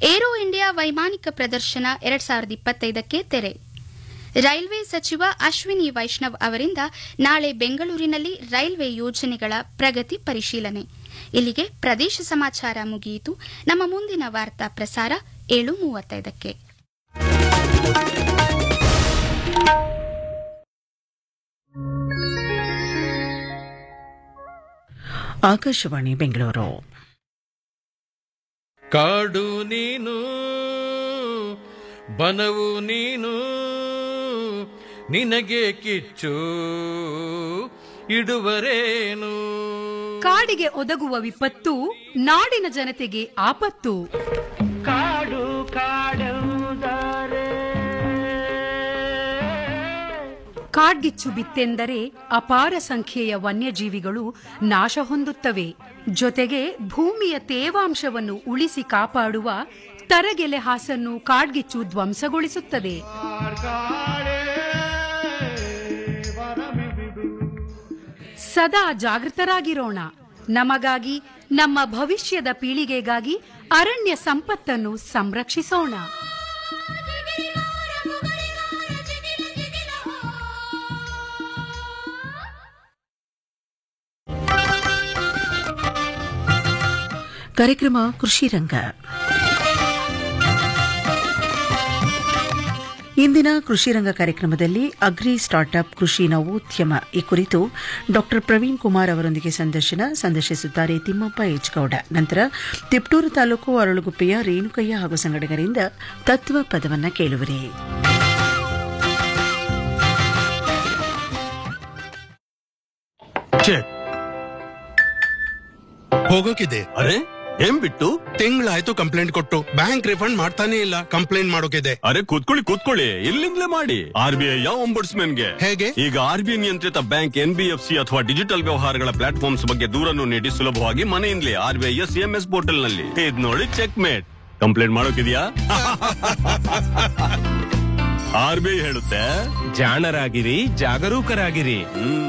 Aero India ವೈಮಾನಿಕ ಪ್ರದರ್ಶನ ಎರಡ್ ಸಾವಿರದ ಇಪ್ಪತ್ತೈದಕ್ಕೆ ತೆರೆ ರೈಲ್ವೆ ಸಚಿವ ಅಶ್ವಿನಿ ವೈಷ್ಣವ್ ಅವರಿಂದ ನಾಳೆ ಬೆಂಗಳೂರಿನಲ್ಲಿ ರೈಲ್ವೆ ಯೋಜನೆಗಳ ಪ್ರಗತಿ ಪರಿಶೀಲನೆ ಇಲ್ಲಿಗೆ ಪ್ರದೇಶ ಸಮಾಚಾರ ಮುಗಿಯಿತು ನಮ್ಮ ಮುಂದಿನ ವಾರ್ತಾ ಪ್ರಸಾರ ಏಳು ಮೂವತ್ತೈದಕ್ಕೆ ಆಕಾಶವಾಣಿ ಬೆಂಗಳೂರು ಕಾಡು ನೀನು ಬನವು ನೀನು ನಿನಗೆ ಕಿಚ್ಚು ಇಡುವರೇನು ಕಾಡಿಗೆ ಒದಗುವ ವಿಪತ್ತು ನಾಡಿನ ಜನತೆಗೆ ಆಪತ್ತು ಕಾಡು ಕಾಡುವುದಾರೆ ಕಾಡ್ಗಿಚ್ಚು ಬಿತ್ತೆಂದರೆ ಅಪಾರ ಸಂಖ್ಯೆಯ ವನ್ಯಜೀವಿಗಳು ನಾಶ ಹೊಂದುತ್ತವೆ ಜೊತೆಗೆ ಭೂಮಿಯ ತೇವಾಂಶವನ್ನು ಉಳಿಸಿ ಕಾಪಾಡುವ ತರಗೆಲೆ ಹಾಸನ್ನು ಕಾಡ್ಗಿಚ್ಚು ಧ್ವಂಸಗೊಳಿಸುತ್ತದೆ ಸದಾ ಜಾಗೃತರಾಗಿರೋಣ ನಮಗಾಗಿ ನಮ್ಮ ಭವಿಷ್ಯದ ಪೀಳಿಗೆಗಾಗಿ ಅರಣ್ಯ ಸಂಪತ್ತನ್ನು ಸಂರಕ್ಷಿಸೋಣ ಕಾರ್ಯಕ್ರಮ ಕೃಷಿ ರಂಗ ಇಂದಿನ ಕೃಷಿ ರಂಗ ಕಾರ್ಯಕ್ರಮದಲ್ಲಿ ಅಗ್ರಿ ಸ್ಟಾರ್ಟ್ಅಪ್ ಕೃಷಿ ನವೋದ್ಯಮ ಈ ಕುರಿತು ಡಾಕ್ಟರ್ ಪ್ರವೀಣ್ ಕುಮಾರ್ ಅವರೊಂದಿಗೆ ಸಂದರ್ಶನ ಸಂದರ್ಶಿಸುತ್ತಾರೆ ತಿಮ್ಮಪ್ಪ ಎಚ್ಗೌಡ ನಂತರ ತಿಪ್ಟೂರು ತಾಲೂಕು ಅರಳುಗುಪ್ಪೆಯ ರೇಣುಕಯ್ಯ ಹಾಗೂ ಸಂಗಡಿಗರಿಂದ ತತ್ವ ಪದವನ್ನ ಕೇಳುವಿರಿ ಚೆಕ್ ಹೋಗೋಕಿದೆ ಅರೆ ಏನ್ ಬಿಟ್ಟು ತಿಂಗಳಾಯ್ತು ಕಂಪ್ಲೇಂಟ್ ಕೊಟ್ಟು ಬ್ಯಾಂಕ್ ರಿಫಂಡ್ ಮಾಡ್ತಾನೆ ಇಲ್ಲ ಕಂಪ್ಲೇಂಟ್ ಮಾಡೋಕಿದೆ ಅರೆ ಕೂತ್ಕೊಳ್ಳಿ ಕೂತ್ಕೊಳ್ಳಿ ಇಲ್ಲಿಂದಲೇ ಮಾಡಿ ಆರ್ ಬಿ ಐ ಗೆ ಹೇಗೆ? ಈಗ ಆರ್ ಬಿ ಐ ನಿಯಂತ್ರಿತ bank N B F C ಅಥವಾ ಡಿಜಿಟಲ್ ವ್ಯವಹಾರಗಳ ಪ್ಲಾಟ್ಫಾರ್ಮ್ಸ್ ಬಗ್ಗೆ ದೂರನ್ನು ನೀಡಿ ಸುಲಭವಾಗಿ ಮನೆಯಿಂದಲೇ R B I S M S portal ನಲ್ಲಿ ಇದ್ ನೋಡಿ ಚೆಕ್ ಮೇಟ್ ಕಂಪ್ಲೇಂಟ್ ಮಾಡೋಕಿದ್ಯಾ ಆರ್ ಬಿ ಐ ಹೇಳುತ್ತೆ ಜಾಣರಾಗಿರಿ ಜಾಗರೂಕರಾಗಿರಿ ಹ್ಮ್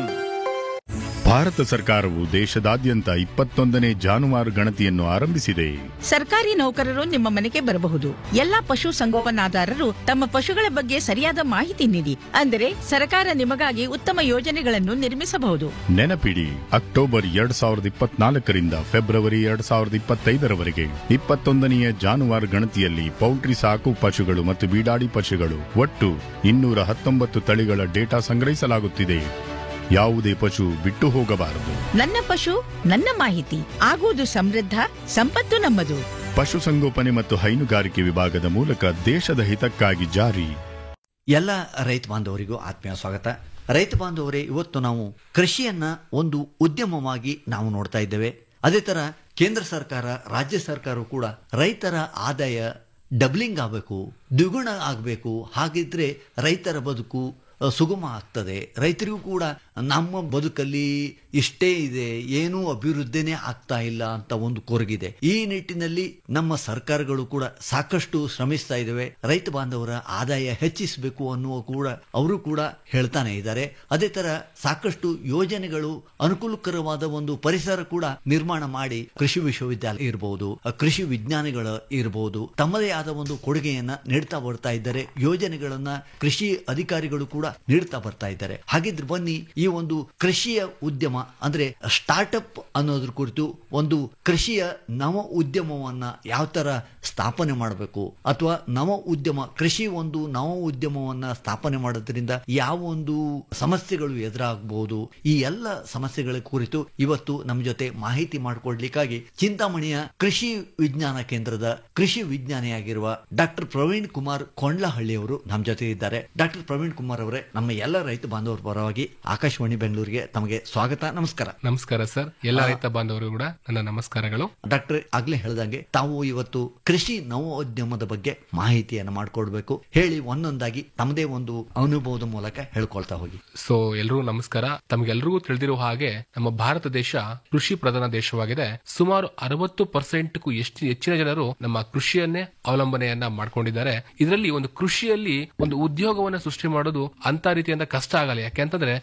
ಭಾರತ ಸರ್ಕಾರವು ದೇಶದಾದ್ಯಂತ ಇಪ್ಪತ್ತೊಂದನೇ ಜಾನುವಾರು ಗಣತಿಯನ್ನು ಆರಂಭಿಸಿದೆ ಸರ್ಕಾರಿ ನೌಕರರು ನಿಮ್ಮ ಮನೆಗೆ ಬರಬಹುದು ಎಲ್ಲಾ ಪಶು ಸಂಗೋಪನಾದಾರರು ತಮ್ಮ ಪಶುಗಳ ಬಗ್ಗೆ ಸರಿಯಾದ ಮಾಹಿತಿ ನೀಡಿ ಅಂದರೆ ಸರ್ಕಾರ ನಿಮಗಾಗಿ ಉತ್ತಮ ಯೋಜನೆಗಳನ್ನು ನಿರ್ಮಿಸಬಹುದು ನೆನಪಿಡಿ ಅಕ್ಟೋಬರ್ ಎರಡ್ ಸಾವಿರದ ಇಪ್ಪತ್ನಾಲ್ಕರಿಂದ ಫೆಬ್ರವರಿ ಎರಡ್ ಸಾವಿರದ ಇಪ್ಪತ್ತೈದರವರೆಗೆ ಇಪ್ಪತ್ತೊಂದನೆಯ ಜಾನುವಾರು ಗಣತಿಯಲ್ಲಿ ಪೌಲ್ಟ್ರಿ ಸಾಕು ಪಶುಗಳು ಮತ್ತು ಬೀಡಾಡಿ ಪಶುಗಳು ಒಟ್ಟು ಇನ್ನೂರ ಹತ್ತೊಂಬತ್ತು ತಳಿಗಳ ಡೇಟಾ ಸಂಗ್ರಹಿಸಲಾಗುತ್ತಿದೆ ಯಾವುದೇ ಪಶು ಬಿಟ್ಟು ಹೋಗಬಾರದು ನನ್ನ ಪಶು ನನ್ನ ಮಾಹಿತಿ ಆಗುವುದು ಸಮೃದ್ಧ ಸಂಪತ್ತು ನಮ್ಮದು ಪಶುಸಂಗೋಪನೆ ಮತ್ತು ಹೈನುಗಾರಿಕೆ ವಿಭಾಗದ ಮೂಲಕ ದೇಶದ ಹಿತಕ್ಕಾಗಿ ಜಾರಿ ಎಲ್ಲ ರೈತ ಬಾಂಧವರಿಗೂ ಆತ್ಮೀಯ ಸ್ವಾಗತ ರೈತ ಬಾಂಧವರೇ ಇವತ್ತು ನಾವು ಕೃಷಿಯನ್ನ ಒಂದು ಉದ್ಯಮವಾಗಿ ನಾವು ನೋಡ್ತಾ ಇದ್ದೇವೆ ಅದೇ ತರ ಕೇಂದ್ರ ಸರ್ಕಾರ ರಾಜ್ಯ ಸರ್ಕಾರವು ಕೂಡ ರೈತರ ಆದಾಯ ಡಬ್ಲಿಂಗ್ ಆಗಬೇಕು ದ್ವಿಗುಣ ಆಗಬೇಕು ಹಾಗಿದ್ರೆ ರೈತರ ಬದುಕು ಅ, ಸುಗಮ ಆಗ್ತದೆ ರೈತರಿಗೂ ಕೂಡ ನಮ್ಮ ಬದುಕಲ್ಲಿ ಇಷ್ಟೇ ಇದೆ ಏನೂ ಅಭಿವೃದ್ಧಿನೇ ಆಗ್ತಾ ಇಲ್ಲ ಅಂತ ಒಂದು ಕೊರಗಿದೆ ಈ ನಿಟ್ಟಿನಲ್ಲಿ ನಮ್ಮ ಸರ್ಕಾರಗಳು ಕೂಡ ಸಾಕಷ್ಟು ಶ್ರಮಿಸ್ತಾ ಇದ್ದಾವೆ ರೈತ ಬಾಂಧವರ ಆದಾಯ ಹೆಚ್ಚಿಸಬೇಕು ಅನ್ನುವ ಕೂಡ ಅವರು ಕೂಡ ಹೇಳ್ತಾನೆ ಇದ್ದಾರೆ ಅದೇ ತರ ಸಾಕಷ್ಟು ಯೋಜನೆಗಳು ಅನುಕೂಲಕರವಾದ ಒಂದು ಪರಿಸರ ಕೂಡ ನಿರ್ಮಾಣ ಮಾಡಿ ಕೃಷಿ ವಿಶ್ವವಿದ್ಯಾಲಯ ಇರಬಹುದು ಕೃಷಿ ವಿಜ್ಞಾನಿಗಳು ಇರಬಹುದು ತಮ್ಮದೇ ಆದ ಒಂದು ಕೊಡುಗೆಯನ್ನ ನೀಡ್ತಾ ಬರ್ತಾ ಇದ್ದಾರೆ ಯೋಜನೆಗಳನ್ನ ಕೃಷಿ ಅಧಿಕಾರಿಗಳು ಕೂಡ ನೀಡ್ತಾ ಬರ್ತಾ ಇದ್ದಾರೆ ಹಾಗಿದ್ರೆ ಬನ್ನಿ ಈ ಒಂದು ಕೃಷಿಯ ಉದ್ಯಮ ಅಂದ್ರೆ ಸ್ಟಾರ್ಟ್ಅಪ್ ಅನ್ನೋದ್ರ ಕುರಿತು ಒಂದು ಕೃಷಿಯ ನವ ಉದ್ಯಮವನ್ನ ಯಾವ ತರ ಸ್ಥಾಪನೆ ಮಾಡಬೇಕು ಅಥವಾ ನವ ಉದ್ಯಮ ಕೃಷಿ ಒಂದು ನವ ಉದ್ಯಮವನ್ನ ಸ್ಥಾಪನೆ ಮಾಡೋದ್ರಿಂದ ಯಾವ ಒಂದು ಸಮಸ್ಯೆಗಳು ಎದುರಾಗಬಹುದು ಈ ಎಲ್ಲ ಸಮಸ್ಯೆಗಳ ಕುರಿತು ಇವತ್ತು ನಮ್ಮ ಜೊತೆ ಮಾಹಿತಿ ಮಾಡಿಕೊಡ್ಲಿಕ್ಕಾಗಿ ಚಿಂತಾಮಣಿಯ ಕೃಷಿ ವಿಜ್ಞಾನ ಕೇಂದ್ರದ ಕೃಷಿ ವಿಜ್ಞಾನಿಯಾಗಿರುವ ಡಾಕ್ಟರ್ ಪ್ರವೀಣ್ ಕುಮಾರ್ ಕೊಂಡ್ಲಹಳ್ಳಿಯವರು ನಮ್ಮ ಜೊತೆ ಇದ್ದಾರೆ ಡಾಕ್ಟರ್ ಪ್ರವೀಣ್ ಕುಮಾರ್ ಅವರೇ ನಮ್ಮ ಎಲ್ಲ ರೈತ ಬಾಂಧವರ ಪರವಾಗಿ ಆಕಾಶವಾಣಿ ಬೆಂಗಳೂರಿಗೆ ತಮಗೆ ಸ್ವಾಗತ ನಮಸ್ಕಾರ ನಮಸ್ಕಾರ ಸರ್ ಎಲ್ಲ ರೈತ ಬಾಂಧವರು ಕೂಡ ನನ್ನ ನಮಸ್ಕಾರಗಳು ಡಾಕ್ಟರ್ ಆಗ್ಲೇ ಹೇಳ್ದಂಗೆ ತಾವು ಇವತ್ತು ಕೃಷಿ ನವೋದ್ಯಮದ ಬಗ್ಗೆ ಮಾಹಿತಿಯನ್ನು ಮಾಡಿಕೊಡ್ಬೇಕು ಹೇಳಿ ಒಂದೊಂದಾಗಿ ತಮ್ಮದೇ ಒಂದು ಅನುಭವದ ಮೂಲಕ ಹೇಳ್ಕೊಳ್ತಾ ಹೋಗಿ ಸೊ ಎಲ್ರಿಗೂ ನಮಸ್ಕಾರ ತಮ್ಗೆಲ್ರಿಗೂ ತಿಳಿದಿರುವ ಹಾಗೆ ನಮ್ಮ ಭಾರತ ದೇಶ ಕೃಷಿ ಪ್ರಧಾನ ದೇಶವಾಗಿದೆ ಸುಮಾರು ಅರವತ್ತು ಪರ್ಸೆಂಟ್ ಎಷ್ಟು ಹೆಚ್ಚಿನ ಜನರು ನಮ್ಮ ಕೃಷಿಯನ್ನೇ ಅವಲಂಬನೆಯನ್ನ ಮಾಡ್ಕೊಂಡಿದ್ದಾರೆ ಇದರಲ್ಲಿ ಒಂದು ಕೃಷಿಯಲ್ಲಿ ಒಂದು ಉದ್ಯೋಗವನ್ನ ಸೃಷ್ಟಿ ಮಾಡೋದು ಅಂತ ರೀತಿಯಿಂದ ಕಷ್ಟ ಆಗಲ್ಲ ಯಾಕೆಂತಂದ್ರೆ ನಮ್ಮ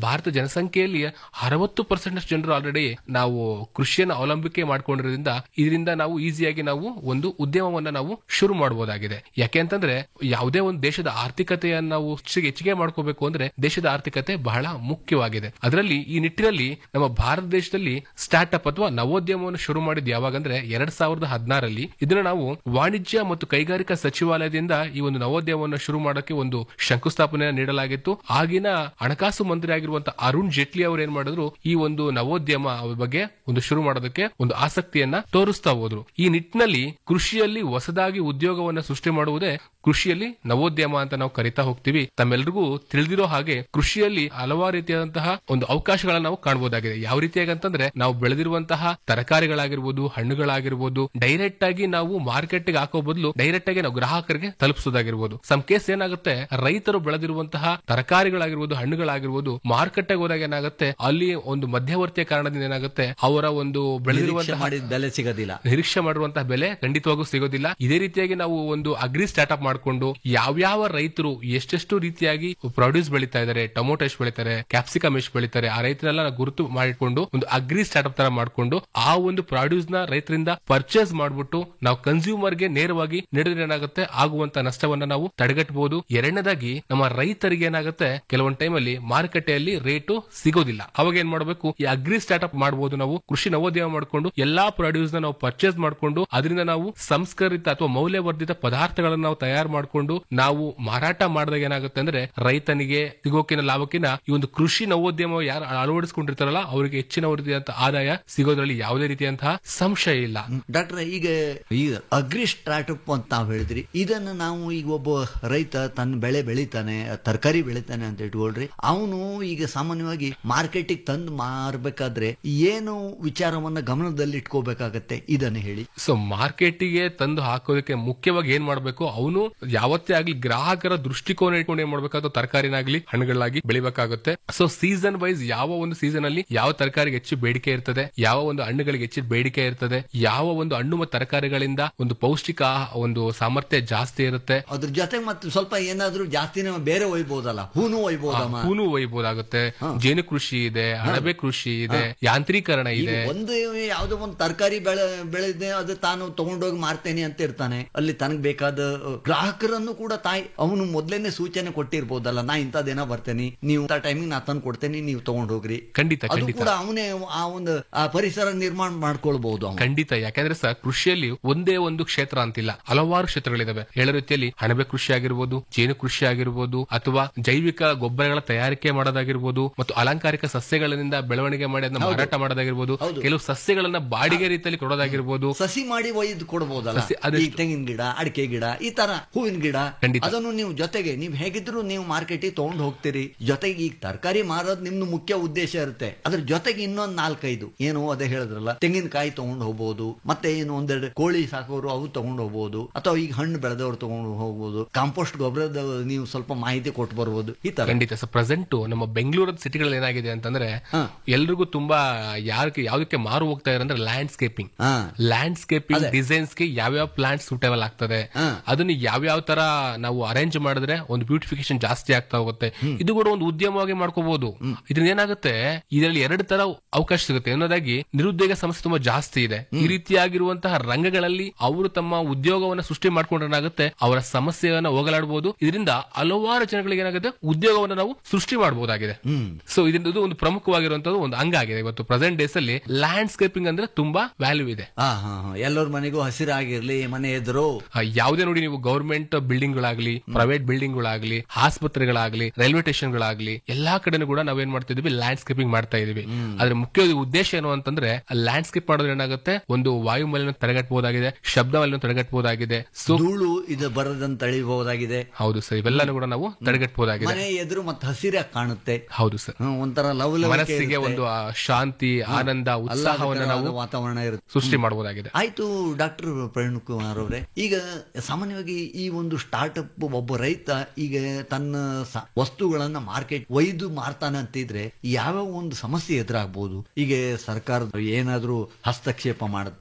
ಭಾರತ ಜನಸಂಖ್ಯೆಯಲ್ಲಿ ಅರವತ್ತು ಪರ್ಸೆಂಟ್ ಜನರು ಆಲ್ರೆಡಿ ನಾವು ಕೃಷಿಯನ್ನು ಅವಲಂಬಿಕೆ ಮಾಡ್ಕೊಂಡಿರೋದ್ರಿಂದ ಇದರಿಂದ ನಾವು ಈಸಿಯಾಗಿ ನಾವು ಒಂದು ಉದ್ಯಮವನ್ನ ನಾವು ಶುರು ಮಾಡಬಹುದಾಗಿದೆ ಯಾಕೆ ಅಂತಂದ್ರೆ ಯಾವುದೇ ಒಂದು ದೇಶದ ಆರ್ಥಿಕತೆಯನ್ನು ನಾವು ಹೆಚ್ಚಿಗೆ ಹೆಚ್ಚಿಗೆ ಮಾಡ್ಕೋಬೇಕು ಅಂದ್ರೆ ದೇಶದ ಆರ್ಥಿಕತೆ ಬಹಳ ಮುಖ್ಯವಾಗಿದೆ ಅದರಲ್ಲಿ ಈ ನಿಟ್ಟಿನಲ್ಲಿ ನಮ್ಮ ಭಾರತ ದೇಶದಲ್ಲಿ ಸ್ಟಾರ್ಟ್ಅಪ್ ಅಥವಾ ನವೋದ್ಯಮವನ್ನು ಶುರು ಮಾಡಿದ್ ಯಾವಾಗಂದ್ರೆ ಎರಡ್ ಸಾವಿರದ ಹದಿನಾರಲ್ಲಿ ಇದನ್ನ ನಾವು ವಾಣಿಜ್ಯ ಮತ್ತು ಕೈಗಾರಿಕಾ ಸಚಿವಾಲಯದಿಂದ ಈ ಒಂದು ನವೋದ್ಯಮವನ್ನು ಶುರು ಮಾಡೋಕೆ ಒಂದು ಶಂಕುಸ್ಥಾಪನೆ ನೀಡಲಾಗಿತ್ತು ಆಗಿನ ಹಣಕಾಸು ಮಂತ್ರಿ ಆಗಿರುವಂತಹ ಅರುಣ್ ಜೇಟ್ಲಿ ಅವರು ಏನ್ ಮಾಡಿದ್ರು ಈ ಒಂದು ನವೋದ್ಯಮ ಬಗ್ಗೆ ಒಂದು ಶುರು ಮಾಡೋದಕ್ಕೆ ಒಂದು ಆಸಕ್ತಿಯನ್ನ ತೋರಿಸ್ತಾ ಹೋದ್ರು ಈ ನಿಟ್ಟಿನಲ್ಲಿ ಕೃಷಿಯಲ್ಲಿ ಹೊಸದಾಗಿ ಉದ್ಯೋಗವನ್ನ ಸೃಷ್ಟಿ ಮಾಡುವುದೇ ಕೃಷಿಯಲ್ಲಿ ನವೋದ್ಯಮ ಅಂತ ನಾವು ಕರಿತಾ ಹೋಗ್ತೀವಿ ತಮ್ಮೆಲ್ರಿಗೂ ತಿಳಿದಿರೋ ಹಾಗೆ ಕೃಷಿಯಲ್ಲಿ ಹಲವಾರು ರೀತಿಯಾದಂತಹ ಒಂದು ಅವಕಾಶಗಳನ್ನ ನಾವು ಕಾಣಬಹುದಾಗಿದೆ ಯಾವ ರೀತಿಯಾಗಿ ಅಂತಂದ್ರೆ ನಾವು ಬೆಳೆದಿರುವಂತಹ ತರಕಾರಿಗಳಾಗಿರ್ಬೋದು ಹಣ್ಣುಗಳಾಗಿರ್ಬೋದು ಡೈರೆಕ್ಟ್ ಆಗಿ ನಾವು ಮಾರ್ಕೆಟ್ ಗೆ ಹಾಕೋ ಬದಲು ಡೈರೆಕ್ಟ್ ಆಗಿ ನಾವು ಗ್ರಾಹಕರಿಗೆ ತಲುಪಿಸೋದಾಗಿರ್ಬೋದು ಸಮ್ ಕೇಸ್ ಏನಾಗುತ್ತೆ ರೈತರು ಬೆಳೆದಿರುವಂತಹ ತರಕಾರಿಗಳಾಗಿರ್ಬೋದು ಹಣ್ಣುಗಳಾಗಿರ್ಬೋದು ಮಾರುಕಟ್ಟೆಗೆ ಹೋದಾಗ ಏನಾಗುತ್ತೆ ಅಲ್ಲಿ ಒಂದು ಮಧ್ಯವರ್ತಿಯ ಕಾರಣದಿಂದ ಏನಾಗುತ್ತೆ ಅವರ ಒಂದು ನಿರೀಕ್ಷೆ ಬೆಳೆದಿರುವಂತಹ ಮಾಡಿದ ಬೆಲೆ ಸಿಗೋದಿಲ್ಲ ನಿರೀಕ್ಷೆ ಮಾಡಿರುವಂತಹ ಬೆಲೆ ಖಂಡಿತವಾಗೂ ಸಿಗೋದಿಲ್ಲ ಇದೇ ರೀತಿಯಾಗಿ ನಾವು ಒಂದು ಅಗ್ರಿ ಸ್ಟಾರ್ಟ್ಅಪ್ ಮಾಡ್ಕೊಂಡು ಯಾವ್ಯಾವ ರೈತರು ಎಷ್ಟೆಷ್ಟು ರೀತಿಯಾಗಿ ಪ್ರೊಡ್ಯೂಸ್ ಬೆಳೀತಾ ಇದಾರೆ ಟೊಮೊಟೊ ಎಷ್ಟು ಬೆಳಿತಾರೆ ಕ್ಯಾಪ್ಸಿಕಮ್ ಎಷ್ಟು ಬೆಳಿತಾರೆ ಆ ರೈತರೆಲ್ಲ ನಾವು ಗುರುತು ಮಾಡಿಕೊಂಡು ಒಂದು ಅಗ್ರಿ ಸ್ಟಾರ್ಟ್ಅಪ್ ತರ ಮಾಡ್ಕೊಂಡು ಆ ಒಂದು ಪ್ರಾಡ್ಯೂಸ್ ನ ರೈತರಿಂದ ಪರ್ಚೇಸ್ ಮಾಡ್ಬಿಟ್ಟು ನಾವು ಕನ್ಸ್ಯೂಮರ್ ಗೆ ನೇರವಾಗಿ ನೀಡಿದ್ರೆ ಏನಾಗುತ್ತೆ ಆಗುವಂತ ನಷ್ಟವನ್ನ ನಾವು ತಡೆಗಟ್ಟಬಹುದು ಎರಡನೇದಾಗಿ ನಮ್ಮ ರೈತರಿಗೆ ಏನಾಗುತ್ತೆ ಕೆಲವೊಂದು ಟೈಮ್ ಅಲ್ಲಿ ಮಾರುಕಟ್ಟೆಯಲ್ಲಿ ರೇಟು ಸಿಗೋದಿಲ್ಲ ಅವಾಗ ಏನ್ ಮಾಡಬೇಕು ಈ ಅಗ್ರಿ ಸ್ಟಾರ್ಟ್ಅಪ್ ಮಾಡಬಹುದು ನಾವು ಕೃಷಿ ನವೋದ್ಯಮ ಮಾಡ್ಕೊಂಡು ಎಲ್ಲಾ ಪ್ರಾಡ್ಯೂಸ್ ನ ನಾವು ಪರ್ಚೇಸ್ ಮಾಡ್ಕೊಂಡು ಅದರಿಂದ ನಾವು ಸಂಸ್ಕರಿತ ಅಥವಾ ಮೌಲ್ಯವರ್ಧಿತ ಪದಾರ್ಥಗಳನ್ನ ನಾವು ತಯಾರು ಮಾಡ್ಕೊಂಡು ನಾವು ಮಾರಾಟ ಮಾಡಿದಾಗ ಏನಾಗುತ್ತೆ ಅಂದ್ರೆ ರೈತನಿಗೆ ಸಿಗೋಕಿನ ಲಾಭಕ್ಕಿನ ಈ ಒಂದು ಕೃಷಿ ನವೋದ್ಯಮ ಯಾರು ಅಳವಡಿಸಿಕೊಂಡಿರ್ತಾರಲ್ಲ ಅವರಿಗೆ ಹೆಚ್ಚಿನ ರೀತಿಯಾದಂತಹ ಆದಾಯ ಸಿಗೋದ್ರಲ್ಲಿ ಯಾವುದೇ ರೀತಿಯಂತಹ ಸಂಶಯ ಇಲ್ಲ ಡಾಕ್ಟರ್ ಈಗ ಈಗ ಅಗ್ರಿ ಸ್ಟಾರ್ಟ್ಅಪ್ ಅಂತ ನಾವು ಹೇಳಿದ್ರಿ ಇದನ್ನ ನಾವು ಈಗ ಒಬ್ಬ ರೈತ ತನ್ನ ಬೆಳೆ ಬೆಳಿತಾನೆ ತರಕಾರಿ ಬೆಳಿತಾನೆ ಅಂತ ಇಟ್ಕೊಳ್ರಿ ಅವನು ಈಗ ಸಾಮಾನ್ಯವಾಗಿ ಮಾರ್ಕೆಟಿಗೆ ತಂದು ಮಾರಬೇಕಾದ್ರೆ ಏನು ವಿಚಾರವನ್ನ ಗಮನದಲ್ಲಿ ಇಟ್ಕೋಬೇಕಾಗತ್ತೆ ಇದನ್ನ ಹೇಳಿ ಸೊ ಮಾರ್ಕೆಟಿಗೆ ತಂದು ಹಾಕೋದಕ್ಕೆ ಮುಖ್ಯವಾಗಿ ಏನ್ ಮಾಡಬೇಕು ಅವನು ಯಾವತ್ತೇ ಆಗ್ಲಿ ಗ್ರಾಹಕರ ದೃಷ್ಟಿಕೋನ ಇಟ್ಕೊಂಡು ಏನ್ ಮಾಡ್ಬೇಕಾಗುತ್ತೆ ತರಕಾರಿನಾಗ್ಲಿ ಹಣ್ಣುಗಳಾಗಿ ಬೆಳಿಬೇಕಾಗುತ್ತೆ ಸೊ ಸೀಸನ್ ವೈಸ್ ಯಾವ ಒಂದು ಸೀಸನ್ ಅಲ್ಲಿ ಯಾವ ತರಕಾರಿಗೆ ಹೆಚ್ಚು ಬೇಡಿಕೆ ಇರ್ತದೆ ಯಾವ ಒಂದು ಹಣ್ಣುಗಳಿಗೆ ಹೆಚ್ಚು ಬೇಡಿಕೆ ಇರ್ತದೆ ಯಾವ ಒಂದು ಹಣ್ಣು ಮತ್ತು ತರಕಾರಿಗಳಿಂದ ಒಂದು ಪೌಷ್ಟಿಕ ಆಹ- ಒಂದು ಸಾಮರ್ಥ್ಯ ಜಾಸ್ತಿ ಇರುತ್ತೆ ಅದ್ರ ಜೊತೆ ಮತ್ತೆ ಸ್ವಲ್ಪ ಏನಾದ್ರೂ ಜಾಸ್ತಿನೇ ಬೇರೆ ಒಯ್ಬೋದಲ್ಲ ಹೂನು ಒಯ್ಬೋದಮ್ಮ ಹೂನು ಒಯ್ಬೋದಾಗುತ್ತೆ ಜೇನು ಕೃಷಿ ಇದೆ ಅಣಬೆ ಕೃಷಿ ಇದೆ ಯಾಂತ್ರೀಕರಣ ಈಗ ಇದೆ ಒಂದು ಯಾವುದೋ ಒಂದು ತರಕಾರಿ ಬೆಳೆ ಬೆಳೆದೆ ಅದು ತಾನು ತಗೊಂಡೋಗಿ ಮಾರ್ತೇನೆ ಅಂತ ಇರ್ತಾನೆ ಅಲ್ಲಿ ತನಗ್ ಬೇಕಾದ ಅಹ್, ಗ್ರಾಹಕರನ್ನು ಕೂಡ ತಾಯಿ ಅವನು ಮೊದ್ಲೇನೆ ಸೂಚನೆ ಕೊಟ್ಟಿರ್ಬೋದಲ್ಲ ನಾ ಇಂಥದ್ದೇನೋ ಬರ್ತೇನೆ ನೀವು ಟೈಮಿಂಗ್ ನಾ ತಂದು ಕೊಡ್ತೇನೆ ನೀವು ತಗೊಂಡ್ ಹೋಗ್ರಿ ಖಂಡಿತ ಅದು ಖಂಡಿತ ಕೂಡ ಅವನೇ ಆ ಒಂದು ಆ ಪರಿಸರ ನಿರ್ಮಾಣ ಮಾಡ್ಕೊಳ್ಬಹುದು ಅವನು ಖಂಡಿತ ಯಾಕಂದ್ರೆ ಸರ್ ಕೃಷಿಯಲ್ಲಿ ಒಂದೇ ಒಂದು ಕ್ಷೇತ್ರ ಅಂತಿಲ್ಲ ಹಲವಾರು ಕ್ಷೇತ್ರಗಳಿದಾವೆ ಹೇಳೋ ರೀತಿಯಲ್ಲಿ ಅಣಬೆ ಕೃಷಿ ಆಗಿರ್ಬೋದು ಜೇನು ಕೃಷಿ ಆಗಿರ್ಬೋದು ಅಥವಾ ಜೈವಿಕ ಗೊಬ್ಬರಗಳ ತಯಾರಿಕೆ ಮಾಡೋದಾಗಿರ್ಬೋದು ಮತ್ತು ಅಲಂಕಾರಿಕ ಸಸ್ಯಗಳಿಂದ ಬೆಳವಣಿಗೆ ಮಾಡಿ ಅದನ್ನ ಮಾರಾಟ ಮಾಡೋದಾಗಿರ್ಬೋದು ಕೆಲವು ಸಸ್ಯಗಳನ್ನ ಬಾಡಿಗೆ ರೀತಿಯಲ್ಲಿ ಕೊಡೋದಾಗಿರ್ಬೋದು ಸಸಿ ಮಾಡಿ ಒಯ್ದು ಕೊಡ್ಬೋದಲ್ಲ ಸಸಿ- ಅದೆಷ್ಟು- ಈ ತೆಂಗಿನ ಗಿಡ ಅಡಿಕೆ ಗಿಡ ಈ ತರ ಹೂವಿನ ಗಿಡ ಖಂಡಿತ. ಅದನ್ನು ನೀವು ಜೊತೆಗೆ ನೀವು ಹೇಗಿದ್ರು ನೀವು ಮಾರ್ಕೆಟಿಗೆ ತಗೊಂಡು ಹೋಗ್ತೀರಿ ಜೊತೆಗೆ ಈಗ ತರಕಾರಿ ಮಾರೋದು ನಿಮ್ದು ಮುಖ್ಯ ಉದ್ದೇಶ ಇರುತ್ತೆ ಅದ್ರ ಜೊತೆಗೆ ಇನ್ನೊಂದ್ ನಾಲ್ಕೈದು ಏನು ಅದೇ ಹೇಳಿದ್ರಲ್ಲ ತೆಂಗಿನಕಾಯಿ ತಗೊಂಡು ಹೋಗ್ಬೋದು ಮತ್ತೆ ಏನು ಒಂದೆರಡು ಕೋಳಿ ಸಾಕೋರು ಅವು ತಗೊಂಡು ಹೋಗ್ಬೋದು ಅಥವಾ ಈಗ ಹಣ್ಣು ಬೆಳೆದವ್ರು ತಗೊಂಡು ಹೋಗ್ಬೋದು ಕಾಂಪೋಸ್ಟ್ ಗೊಬ್ಬರದ ನೀವು ಸ್ವಲ್ಪ ಮಾಹಿತಿ ಕೊಟ್ಟು ಬರ್ಬೋದು ಈ ತರ ಖಂಡಿತ ಸರ್ ಪ್ರೆಸೆಂಟ್ ನಮ್ಮ ಬೆಂಗಳೂರ ಸಿಟಿಗಳಲ್ಲಿ ಏನಾಗಿದೆ ಅಂತಂದ್ರೆ ಎಲ್ರಿಗೂ ತುಂಬಾ ಯಾರಕ್ಕೆ ಯಾವ್ದಕ್ಕೆ ಮಾರು ಹೋಗ್ತಾ ಇದ್ದಾರೆ ಅಂದ್ರೆ ಲ್ಯಾಂಡ್ಸ್ಕೇಪಿಂಗ್ ಲ್ಯಾಂಡ್ಸ್ಕೇಪಿಂಗ್ ಡಿಸೈನ್ಸ್ ಗೆ ಯಾವ್ಯಾವ ಪ್ಲಾಂಟ್ ಸೂಟೇಬಲ್ ಆಗ್ತದೆ ಅದನ್ನ ಯಾವ್ಯಾವ ತರ ನಾವು ಅರೇಂಜ್ ಮಾಡಿದ್ರೆ ಒಂದು ಬ್ಯೂಟಿಫಿಕೇಶನ್ ಜಾಸ್ತಿ ಆಗ್ತಾ ಹೋಗುತ್ತೆ ಇದು ಕೂಡ ಒಂದು ಉದ್ಯಮವಾಗಿ ಮಾಡ್ಕೋಬಹುದು ಇದರಿಂದ ಏನಾಗುತ್ತೆ ಇದರಲ್ಲಿ ಎರಡು ತರ ಅವಕಾಶ ಸಿಗುತ್ತೆ ಅನ್ನೋದಾಗಿ ನಿರುದ್ಯೋಗ ಸಮಸ್ಯೆ ತುಂಬಾ ಜಾಸ್ತಿ ಇದೆ ಈ ರೀತಿಯಾಗಿರುವಂತಹ ರಂಗಗಳಲ್ಲಿ ಅವರು ತಮ್ಮ ಉದ್ಯೋಗವನ್ನ ಸೃಷ್ಟಿ ಮಾಡ್ಕೊಂಡ್ರೆ ಏನಾಗುತ್ತೆ ಅವರ ಸಮಸ್ಯೆಯನ್ನ ಹೋಗಲಾಡಬಹುದು ಇದರಿಂದ ಹಲವಾರು ಜನಗಳಿಗೆ ಏನಾಗುತ್ತೆ ಉದ್ಯೋಗವನ್ನ ನಾವು ಸೃಷ್ಟಿ ಮಾಡಬಹುದಾಗಿದೆ ಸೊ ಇದರಿಂದ ಇದು ಒಂದು ಪ್ರಮುಖವಾಗಿರುವಂತದ್ದು ಒಂದು ಅಂಗ ಆಗಿದೆ ಇವತ್ತು ಪ್ರೆಸೆಂಟ್ ಡೇಸ್ ಅಲ್ಲಿ ಲ್ಯಾಂಡ್ಸ್ಕೇಪಿಂಗ್ ಅಂದ್ರೆ ತುಂಬಾ ವ್ಯಾಲ್ಯೂ ಇದೆ ಹಾ ಹಾ ಹಾ ಎಲ್ಲರ ಮನೆಗೂ ಹಸಿರಾಗಿರ್ಲಿ ಮನೆ ಎದುರು ಆ, ಯಾವುದೇ ನೋಡಿ ನೀವು ಗವರ್ಮೆಂಟ್ ಬಿಲ್ಡಿಂಗ್ ಗಳಾಗ್ಲಿ ಪ್ರೈವೇಟ್ ಬಿಲ್ಡಿಂಗ್ ಗಳಾಗ್ಲಿ ಆಸ್ಪತ್ರೆಗಳಾಗ್ಲಿ ರೈಲ್ವೆ ಸ್ಟೇಷನ್ ಗಳಾಗ್ಲಿ ಎಲ್ಲಾ ಕಡೆನೂ ಕೂಡ ನಾವೇನ್ ಮಾಡ್ತಾ ಇದೀವಿ ಲ್ಯಾಂಡ್ಸ್ಕೇಪಿಂಗ್ ಮಾಡ್ತಾ ಇದೀವಿ ಅದ್ರ ಮುಖ್ಯ ಉದ್ದೇಶ ಏನು ಅಂತಂದ್ರೆ ಲ್ಯಾಂಡ್ಸ್ಕೇಪ್ ಮಾಡೋದ್ರೆ ಏನಾಗುತ್ತೆ ಒಂದು ವಾಯು ಮಾಲಿನ್ಯ ತಡೆಗಟ್ಟಬಹುದಾಗಿದೆ ಶಬ್ದ ಮಾಲಿನ್ಯ ತಡೆಗಟ್ಟಬಹುದಾಗಿದೆ ಸೊ ಧೂಳು ಇದು ಬರದಂತ ತಳಿಬಹುದಾಗಿದೆ ಹೌದು ಸರ್ ಇವೆಲ್ಲಾನು ಕೂಡ ನಾವು ತಡೆಗಟ್ಟಬಹುದಾಗಿದೆ ಮನೆ ಎದುರು ಮತ್ತೆ ಹಸಿರಾಗಿ ಕಾಣುತ್ತೆ ಹೌದು ಸರ್ ಹ್ಮ್, ಒಂಥರ ಲವಲವಿಕೆ ಮನಸ್ಸಿಗೆ ಇರುತ್ತೆ. ಒಂದು ಆ ಶಾಂತಿ ಆನಂದ ಉತ್ಸಾಹವನ್ನ ನಾವು ಆಹ್ಲಾದಕರವಾದ ವಾತಾವರಣ ಇರುತ್ತೆ ಸೃಷ್ಟಿ ಮಾಡಬಹುದಾಗಿದೆ ಆಯ್ತು ಡಾಕ್ಟರ್ ಪ್ರವೀಣ್ ಕುಮಾರ್ ಅವರೇ ಈಗ ಸಾಮಾನ್ಯವಾಗಿ ಈ ಒಂದು ಸ್ಟಾರ್ಟ್ಅಪ್ ಒಬ್ಬ ರೈತ ಈಗ ತನ್ನ ಸ- ವಸ್ತುಗಳನ್ನ ಮಾರ್ಕೆಟ್ ಒಯ್ದು ಮಾರ್ತಾನೆ ಅಂತಿದ್ರೆ ಯಾವ್ಯಾವ ಒಂದು ಸಮಸ್ಯೆ ಎದುರಾಗ್ಬೋದು ಈಗ ಸರ್ಕಾರ ಏನಾದ್ರೂ ಹಸ್ತಕ್ಷೇಪ ಮಾಡುತ್ತಾ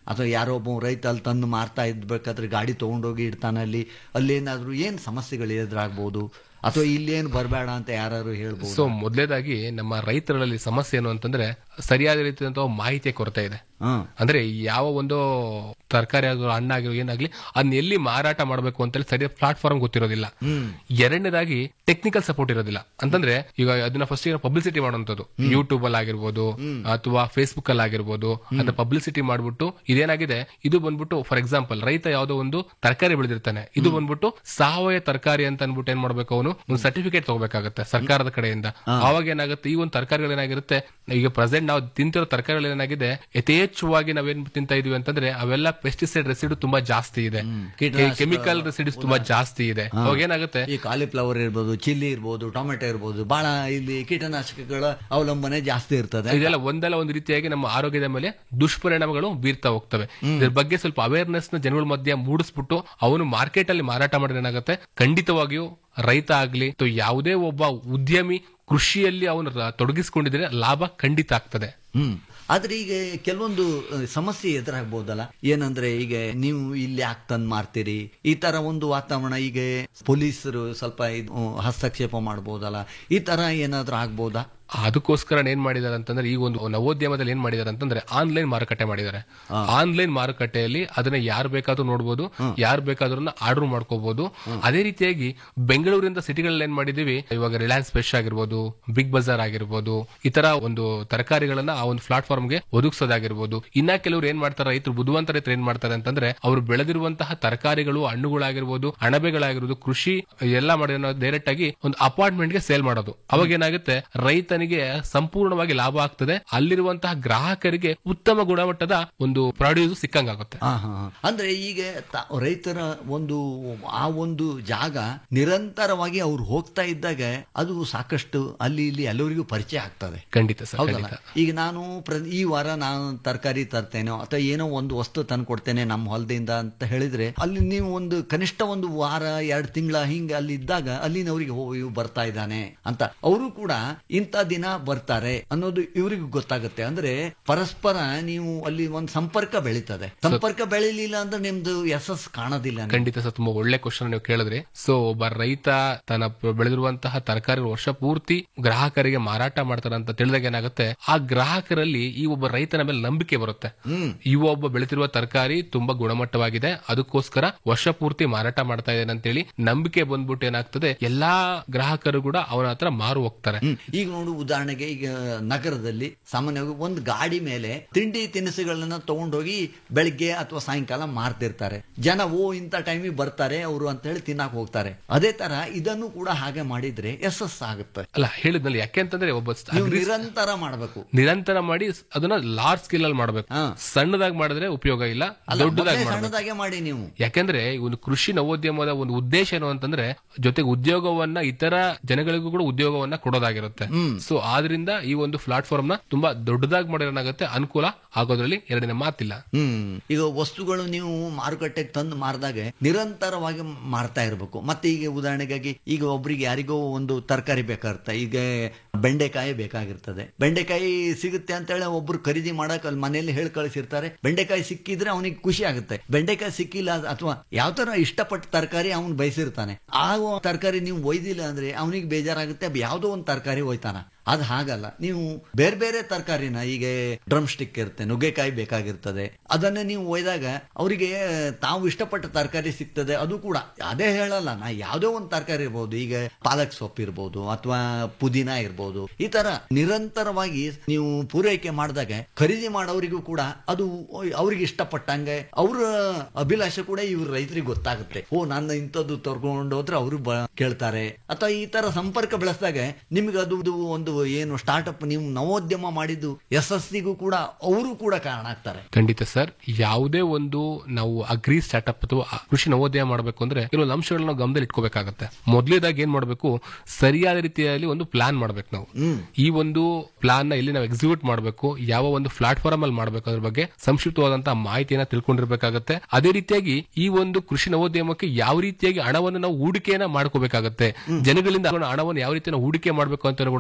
ಅಥವಾ ಯಾರೋ ಒಬ್ಬ ರೈತ ಅಲ್ಲಿ ತಂದು ಮಾರ್ತಾ ಇದ್ಬೇಕಾದ್ರೆ ಗಾಡಿ ತಗೊಂಡೋಗಿ ಇಡ್ತಾನೆ ಅಲ್ಲಿ ಅಲ್ಲೇನಾದ್ರೂ ಏನ್ ಸಮಸ್ಯೆಗಳು ಎದುರಾಗ್ಬೋದು ಅಥವಾ ಇಲ್ಲೇನು ಬರಬೇಡ ಅಂತ ಯಾರು ಹೇಳ್ಬೋದು ಸೊ ಮೊದಲೇದಾಗಿ ನಮ್ಮ ರೈತರಲ್ಲಿ ಸಮಸ್ಯೆ ಏನು ಅಂತಂದ್ರೆ ಸರಿಯಾದ ರೀತಿಯಂತ ಮಾಹಿತಿಯ ಕೊರತೆ ಇದೆ ಅಂದ್ರೆ ಯಾವ ಒಂದು ತರಕಾರಿ ಆಗೋ ಹಣ್ಣಾಗಿರೋ ಏನಾಗ್ಲಿ ಅದನ್ನ ಎಲ್ಲಿ ಮಾರಾಟ ಮಾಡಬೇಕು ಅಂತ ಹೇಳಿ ಸರಿಯಾದ ಪ್ಲಾಟ್ಫಾರ್ಮ್ ಗೊತ್ತಿರೋದಿಲ್ಲ ಎರಡನೇದಾಗಿ ಟೆಕ್ನಿಕಲ್ ಸಪೋರ್ಟ್ ಇರೋದಿಲ್ಲ ಅಂತಂದ್ರೆ ಈಗ ಅದನ್ನ ಫಸ್ಟ್ ಪಬ್ಲಿಸಿಟಿ ಮಾಡುವಂತದ್ದು ಯೂಟ್ಯೂಬ್ ಅಲ್ಲಿ ಆಗಿರ್ಬೋದು ಅಥವಾ ಫೇಸ್ಬುಕ್ ಅಲ್ಲಿ ಆಗಿರ್ಬೋದು ಅದನ್ನ ಪಬ್ಲಿಸಿಟಿ ಮಾಡ್ಬಿಟ್ಟು ಇದೇನಾಗಿದೆ ಇದು ಬಂದ್ಬಿಟ್ಟು ಫಾರ್ ಎಕ್ಸಾಂಪಲ್ ರೈತ ಯಾವ್ದೋ ಒಂದು ತರಕಾರಿ ಬೆಳೆದಿರ್ತಾನೆ ಇದು ಬಂದ್ಬಿಟ್ಟು ಸಾವಯವ ತರಕಾರಿ ಅಂತ ಅನ್ಬಿಟ್ಟು ಏನ್ ಮಾಡ್ಬೇಕು ಅವನು ಒಂದು ಸರ್ಟಿಫಿಕೇಟ್ ತಗೋಬೇಕಾಗುತ್ತೆ ಸರ್ಕಾರದ ಕಡೆಯಿಂದ ಅವಾಗ ಏನಾಗುತ್ತೆ ಈ ಒಂದು ತರಕಾರಿಗಳು ಏನಾಗಿರುತ್ತೆ ಈಗ ಪ್ರೆಸೆಂಟ್ ನಾವು ತಿಂತಿರೋ ತರಕಾರಿಗಳು ಏನಾಗಿದೆ ಯಥೇಚ್ಛವಾಗಿ ನಾವೇನ್ ತಿಂತಾ ಇದೀವಿ ಅಂತಂದ್ರೆ ಅವೆಲ್ಲ ಪೆಸ್ಟಿಸೈಡ್ ರೆಸಿಡ್ ತುಂಬಾ ಜಾಸ್ತಿ ಇದೆ ಕೀಟನಾಶಕ- ಕೆಮಿಕಲ್ ರೆಸಿಡ್ಸ್ ತುಂಬಾ ಜಾಸ್ತಿ ಇದೆ ಅವಾಗ ಏನಾಗುತ್ತೆ ಈ ಕಾಲಿಫ್ಲವರ್ ಇರ್ಬೋದು ಚಿಲ್ಲಿ ಇರ್ಬೋದು ಟೊಮೆಟೊ ಇರ್ಬೋದು ಬಹಳ ಇಲ್ಲಿ ಕೀಟನಾಶಕಗಳ ಅವಲಂಬನೆ ಜಾಸ್ತಿ ಇರ್ತದೆ ಇದೆಲ್ಲ ಒಂದಲ್ಲ ಒಂದು ರೀತಿಯಾಗಿ ನಮ್ಮ ಆರೋಗ್ಯದ ಮೇಲೆ ದುಷ್ಪರಿಣಾಮಗಳು ಬೀರ್ತಾ ಹೋಗ್ತವೆ ಇದ್ರ ಬಗ್ಗೆ ಸ್ವಲ್ಪ ಅವೇರ್ನೆಸ್ ನ ಜನಗಳ ಮಧ್ಯೆ ಮೂಡಿಸ್ಬಿಟ್ಟು ಅವನು ಮಾರ್ಕೆಟ್ ಅಲ್ಲಿ ಮಾರಾಟ ಮಾಡಿದ್ರೆ ಏನಾಗುತ್ತೆ ಖಂಡಿತವಾಗಿಯೂ ರೈತ ಆಗ್ಲಿ ಅಥವಾ ಯಾವುದೇ ಒಬ್ಬ ಉದ್ಯಮಿ ಕೃಷಿಯಲ್ಲಿ ಅವನು ರ- ತೊಡಗಿಸ್ಕೊಂಡಿದ್ರೆ ಲಾಭ ಖಂಡಿತ ಆಗ್ತದೆ ಹ್ಮ್ ಆದ್ರೆ ಈಗ ಕೆಲವೊಂದು ಅಹ್, ಸಮಸ್ಯೆ ಎದುರಾಗ್ಬೋದಲ್ಲ ಏನಂದ್ರೆ ಈಗ ನೀವು ಇಲ್ಲಿ ಯಾಕೆ ತಂದ್ ಮಾರ್ತೀರಿ ಈ ತರ ಒಂದು ವಾತಾವರಣ ಈಗ ಪೊಲೀಸರು ಸ್ವಲ್ಪ ಇದು, ಅಹ್, ಹಸ್ತಕ್ಷೇಪ ಮಾಡ್ಬೋದಲ್ಲ ಈ ತರ ಏನಾದ್ರೂ ಆಗ್ಬೋದಾ ಅದಕ್ಕೋಸ್ಕರ ಏನ್ ಮಾಡಿದಾರೆ ಅಂತಂದ್ರೆ ಈಗ ಒಂದು ನವೋದ್ಯಮದಲ್ಲಿ ಏನ್ ಮಾಡಿದಾರೆ ಅಂತಂದ್ರೆ ಆನ್ಲೈನ್ ಮಾರುಕಟ್ಟೆ ಮಾಡಿದ್ದಾರೆ ಆನ್ಲೈನ್ ಮಾರುಕಟ್ಟೆಯಲ್ಲಿ ಅದನ್ನ ಯಾರು ಬೇಕಾದ್ರೂ ನೋಡ್ಬೋದು ಯಾರು ಬೇಕಾದ್ರೂ ಆರ್ಡರ್ ಮಾಡ್ಕೋಬಹುದು ಅದೇ ರೀತಿಯಾಗಿ ಬೆಂಗಳೂರಿಂದ ಸಿಟಿಗಳಲ್ಲಿ ಏನ್ ಮಾಡಿದೀವಿ ಇವಾಗ ರಿಲಯನ್ಸ್ ಫ್ರೆಶ್ ಆಗಿರ್ಬೋದು ಬಿಗ್ ಬಜಾರ್ ಆಗಿರ್ಬೋದು ಈ ತರ ಒಂದು ತರಕಾರಿಗಳನ್ನ ಆ ಒಂದು ಪ್ಲಾಟ್ಫಾರ್ಮ್ ಗೆ ಒದಗಿಸೋದಾಗಿರ್ಬೋದು ಇನ್ನ ಕೆಲವರು ಏನ್ ಮಾಡ್ತಾರೆ ರೈತರು ಬುದ್ಧಿವಂತ ರೈತರು ಏನ್ ಮಾಡ್ತಾರೆ ಅಂತಂದ್ರೆ ಅವರು ಬೆಳೆದಿರುವಂತಹ ತರಕಾರಿಗಳು ಹಣ್ಣುಗಳಾಗಿರ್ಬೋದು ಅಣಬೆಗಳಾಗಿರ್ಬೋದು ಕೃಷಿ ಎಲ್ಲ ಮಾಡಿ ಡೈರೆಕ್ಟ್ ಆಗಿ ಒಂದು ಅಪಾರ್ಟ್ಮೆಂಟ್ ಗೆ ಸೇಲ್ ಮಾಡೋದು ಅವಾಗ ಏನಾಗುತ್ತೆ ರೈತನಿಗೆ ಸಂಪೂರ್ಣವಾಗಿ ಲಾಭ ಆಗ್ತದೆ ಅಲ್ಲಿರುವಂತಹ ಗ್ರಾಹಕರಿಗೆ ಉತ್ತಮ ಗುಣಮಟ್ಟದ ಒಂದು ಪ್ರಾಡ್ಯೂಸ್ ಸಿಕ್ಕಂಗಾಗುತ್ತೆ ಆ, ಹಾ, ಹಾ. ಅಂದ್ರೆ ಈಗ ತ- ರೈತರ ಒಂದು ಆ ಒಂದು ಜಾಗ ನಿರಂತರವಾಗಿ ಅವ್ರು ಹೋಗ್ತಾ ಇದ್ದಾಗ ಅದು ಸಾಕಷ್ಟು ಅಲ್ಲಿ ಇಲ್ಲಿ ಎಲ್ಲರಿಗೂ ಪರಿಚಯ ಆಗ್ತದೆ ಖಂಡಿತ ಸರ್ ಹೌದಲ್ಲ ಖಂಡಿತ ಈಗ ನಾನು ಪ್ರ- ಈ ವಾರ ನಾನು ತರಕಾರಿ ತರ್ತೇನೋ ಅಥವಾ ಏನೋ ಒಂದು ವಸ್ತು ತಂದು ಕೊಡ್ತೇನೆ ನಮ್ಮ ಹೊಲದಿಂದ ಅಂತ ಹೇಳಿದ್ರೆ ಅಲ್ಲಿ ನೀವು ಒಂದು ಕನಿಷ್ಠ ಒಂದು ವಾರ ಎರಡು ತಿಂಗಳ ಹಿಂಗೆ ಅಲ್ಲಿ ಇದ್ದಾಗ ಅಲ್ಲಿನವರಿಗೆ ಹೋ ಇವ್ ಬರ್ತಾ ಇದ್ದಾನೆ ಅಂತ ಅವರು ಕೂಡ ಇಂಥ ದಿನ ಬರ್ತಾರೆ ಅನ್ನೋದು ಇವರಿಗೂ ಗೊತ್ತಾಗುತ್ತೆ ಅಂದ್ರೆ ಪರಸ್ಪರ ನೀವು ಅಲ್ಲಿ ಒಂದು ಸಂಪರ್ಕ ಬೆಳೀತದೆ ಸಂಪರ್ಕ ಬೆಳಿಲಿಲ್ಲ ಅಂದ್ರೆ ನಿಮ್ದು ಯಶಸ್ ಕಾಣೋದಿಲ್ಲ ನಿಮ್ಗೆ. ಖಂಡಿತ ಸರ್ ತುಂಬಾ ಒಳ್ಳೆ ಕ್ವಶನ್ ನೀವು ಕೇಳಿದ್ರಿ ಸೊ ಒಬ್ಬ ರೈತ ತನ್ನ ಪ- ಬೆಳೆದಿರುವಂತಹ ತರಕಾರಿ ವರ್ಷ ಪೂರ್ತಿ ಗ್ರಾಹಕರಿಗೆ ಮಾರಾಟ ಮಾಡ್ತಾರೆ ಅಂತ ತಿಳಿದಾಗ ಏನಾಗುತ್ತೆ ಆ ಗ್ರಾಹಕರಲ್ಲಿ ಈ ಒಬ್ಬ ರೈತನ ಮೇಲೆ ನಂಬಿಕೆ ಬರುತ್ತೆ ಈ ಒಬ್ಬ ಬೆಳೆತಿರುವ ತರಕಾರಿ ತುಂಬಾ ಗುಣಮಟ್ಟವಾಗಿದೆ ಅದಕ್ಕೋಸ್ಕರ ವರ್ಷ ಪೂರ್ತಿ ಮಾರಾಟ ಮಾಡ್ತಾ ಇದ್ದೇನೆ ಅಂತೇಳಿ ನಂಬಿಕೆ ಬಂದ್ಬಿಟ್ಟು ಏನಾಗ್ತದೆ ಎಲ್ಲಾ ಗ್ರಾಹಕರು ಕೂಡ ಅವನ ಹತ್ರ ಮಾರು ಹೋಗ್ತಾರೆ ಹ್ಮ್. ಈಗ ನೋಡು ಉದಾಹರಣೆಗೆ ಈಗ ನಗರದಲ್ಲಿ ಸಾಮಾನ್ಯವಾಗಿ ಒಂದು ಗಾಡಿ ಮೇಲೆ ತಿಂಡಿ ತಿನಿಸುಗಳನ್ನ ತಗೊಂಡೋಗಿ ಬೆಳಿಗ್ಗೆ ಅಥವಾ ಸಾಯಂಕಾಲ ಮಾರ್ತಿರ್ತಾರೆ ಜನ ಓ ಇಂಥ ಟೈಮಿಗೆ ಬರ್ತಾರೆ ಅವರು ಅಂತ ಹೇಳಿ ತಿನ್ನಕ್ ಹೋಗ್ತಾರೆ ಅದೇ ತರ ಇದನ್ನು ಕೂಡ ಹಾಗೆ ಮಾಡಿದ್ರೆ ಯಶಸ್ ಆಗುತ್ತೆ ಅಲ್ಲ ಹೇಳಿದ್ನಲ್ಲಿ ಯಾಕೆ ಅಂತಂದ್ರೆ ಒಬ್ಬ ಸ- ನೀವು agri- ನಿರಂತರ ಮಾಡಬೇಕು ನಿರಂತರ ಮಾಡಿ ಅದನ್ನ ಲಾರ್ಜ್ ಸ್ಕೇಲ್ ಅಲ್ಲಿ ಮಾಡಬೇಕು ಸಣ್ಣದಾಗಿ ಮಾಡಿದ್ರೆ ಉಪಯೋಗ ಇಲ್ಲ ಅಲ್ಲ ದೊಡ್ಡದಾಗಿ ಮೊದಲೇ ಮಾಡಬೇಕು ಸಣ್ಣದಾಗೆ ಮಾಡಿ ನೀವು ಯಾಕಂದ್ರೆ ಈ ಒಂದು ಕೃಷಿ ನವೋದ್ಯಮದ ಒಂದು ಉದ್ದೇಶ ಏನು ಅಂತಂದ್ರೆ ಜೊತೆಗೆ ಉದ್ಯೋಗವನ್ನ ಇತರ ಜನಗಳಿಗೂ ಕೂಡ ಉದ್ಯೋಗವನ್ನ ಕೊಡೋದಾಗಿರುತ್ತೆ ಸೊ ಆದ್ರಿಂದ ಈ ಒಂದು ಪ್ಲಾಟ್ಫಾರ್ಮ್ ನ ತುಂಬಾ ದೊಡ್ಡದಾಗಿ ಮಾಡಿರೋನಾಗುತ್ತೆ ಅನುಕೂಲ ಆಗೋದ್ರಲ್ಲಿ ಎರಡನೇ ಮಾತಿಲ್ಲ ಹ್ಮ್ ಈಗ ವಸ್ತುಗಳು ನೀವು ಮಾರುಕಟ್ಟೆಗೆ ತಂದು ಮಾರಿದಾಗ ನಿರಂತರವಾಗಿ ಮಾರ್ತಾ ಇರಬೇಕು ಮತ್ತೆ ಈಗ ಉದಾಹರಣೆಗಾಗಿ ಈಗ ಒಬ್ರಿಗೆ ಯಾರಿಗೋ ಒಂದು ತರಕಾರಿ ಬೇಕಾಗಿರುತ್ತೆ ಈಗ ಬೆಂಡೆಕಾಯಿ ಬೇಕಾಗಿರ್ತದೆ ಬೆಂಡೆಕಾಯಿ ಸಿಗುತ್ತೆ ಅಂತ ಹೇಳಿ ಒಬ್ರು ಖರೀದಿ ಮಾಡಕ್ ಅಲ್ಲಿ ಮನೆಯಲ್ಲಿ ಹೇಳಿ ಕಳಿಸಿರ್ತಾರೆ ಬೆಂಡೆಕಾಯಿ ಸಿಕ್ಕಿದ್ರೆ ಅವನಿಗೆ ಖುಷಿ ಆಗುತ್ತೆ ಬೆಂಡೆಕಾಯಿ ಸಿಕ್ಕಿಲ್ಲ ಅಥವಾ ಯಾವ ತರ ಇಷ್ಟಪಟ್ಟ ತರಕಾರಿ ಅವನು ಬಯಸಿರ್ತಾನೆ ಆ ತರಕಾರಿ ನೀವು ಒಯ್ದಿಲ್ಲ ಅಂದ್ರೆ ಅವನಿಗೆ ಬೇಜಾರಾಗುತ್ತೆ ಯಾವುದೋ ಒಂದು ತರಕಾರಿ ಒಯ್ತಾನ ಅದು ಹಾಗಲ್ಲ ನೀವು ಬೇರೆ ಬೇರೆ ತರಕಾರಿನ ಈಗ ಡ್ರಮ್ ಸ್ಟಿಕ್ ಇರುತ್ತೆ ನುಗ್ಗೆಕಾಯಿ ಬೇಕಾಗಿರ್ತದೆ ಅದನ್ನ ನೀವು ಒಯ್ದಾಗ ಅವರಿಗೆ ತಾವು ಇಷ್ಟಪಟ್ಟ ತರಕಾರಿ ಸಿಗ್ತದೆ ಅದು ಕೂಡ ಅದೇ ಹೇಳಲ್ಲ ನಾ ಯಾವುದೋ ಒಂದು ತರಕಾರಿ ಇರ್ಬೋದು ಈಗ ಪಾಲಕ್ ಸೊಪ್ಪು ಇರ್ಬೋದು ಅಥವಾ ಪುದೀನ ಇರ್ಬೋದು ಈ ತರ ನಿರಂತರವಾಗಿ ನೀವು ಪೂರೈಕೆ ಮಾಡಿದಾಗ ಖರೀದಿ ಮಾಡೋರಿಗೂ ಕೂಡ ಅದು ಅವ್ರಿಗೆ ಇಷ್ಟಪಟ್ಟಂಗೆ ಅವ್ರ ಅಭಿಲಾಷೆ ಕೂಡ ಇವ್ರ ರೈತರಿಗೆ ಗೊತ್ತಾಗುತ್ತೆ ಓ ನಾನು ಇಂಥದ್ದು ತರ್ಕೊಂಡು ಹೋದ್ರೆ ಅವರು ಕೇಳ್ತಾರೆ ಅಥವಾ ಈ ತರ ಸಂಪರ್ಕ ಬೆಳೆಸಿದಾಗ ನಿಮ್ಗೆ ಅದು ಇದು ಒಂದು ಏನು ಸ್ಟಾರ್ಟ್ಅಪ್ ನೀವು ನವೋದ್ಯಮ ಮಾಡಿದ್ದು ಯಶಸ್ಸಿಗೂ ಕೂಡ ಅವರು ಕೂಡ ಕಾರಣ ಆಗ್ತಾರೆ ಖಂಡಿತ ಸರ್ ಯಾವುದೇ ಒಂದು ನಾವು ಅಗ್ರಿ ಸ್ಟಾರ್ಟ್ಅಪ್ ಅಥವಾ ಆ ಕೃಷಿ ನವೋದಯ ಮಾಡಬೇಕು ಅಂದ್ರೆ ಕೆಲವೊಂದು ಅಂಶಗಳನ್ನ ನಾವು ಗಮನದಲ್ಲಿ ಇಟ್ಕೋಬೇಕಾಗತ್ತೆ ಮೊದಲೇದಾಗಿ ಏನ್ ಮಾಡಬೇಕು ಸರಿಯಾದ ರೀತಿಯಲ್ಲಿ ಒಂದು ಪ್ಲಾನ್ ಮಾಡ್ಬೇಕು ನಾವು ಈ ಒಂದು ಪ್ಲಾನ್ ನ ಇಲ್ಲಿ ನಾವು ಎಕ್ಸಿಕ್ಯೂಟ್ ಮಾಡಬೇಕು ಯಾವ ಒಂದು ಪ್ಲಾಟ್ಫಾರ್ಮ್ ಅಲ್ಲಿ ಮಾಡಬೇಕು ಅದ್ರ ಬಗ್ಗೆ ಸಂಕ್ಷಿಪ್ತವಾದಂತಹ ಮಾಹಿತಿಯನ್ನ ತಿಳ್ಕೊಂಡಿರ್ಬೇಕಾಗತ್ತೆ ಅದೇ ರೀತಿಯಾಗಿ ಈ ಒಂದು ಕೃಷಿ ನವೋದ್ಯಮಕ್ಕೆ ಯಾವ ರೀತಿಯಾಗಿ ಹಣವನ್ನು ನಾವು ಹೂಡಿಕೆಯನ್ನ ಮಾಡ್ಕೋಬೇಕಾಗತ್ತೆ ಜನಗಳಿಂದ ಹಣವನ್ನು ಯಾವ ರೀತಿ ನಾವು ಹೂಡಿಕೆ ಮಾಡಬೇಕು ಅಂತ ಕೂಡ ನಾವು ತಿಳ್ಕೊ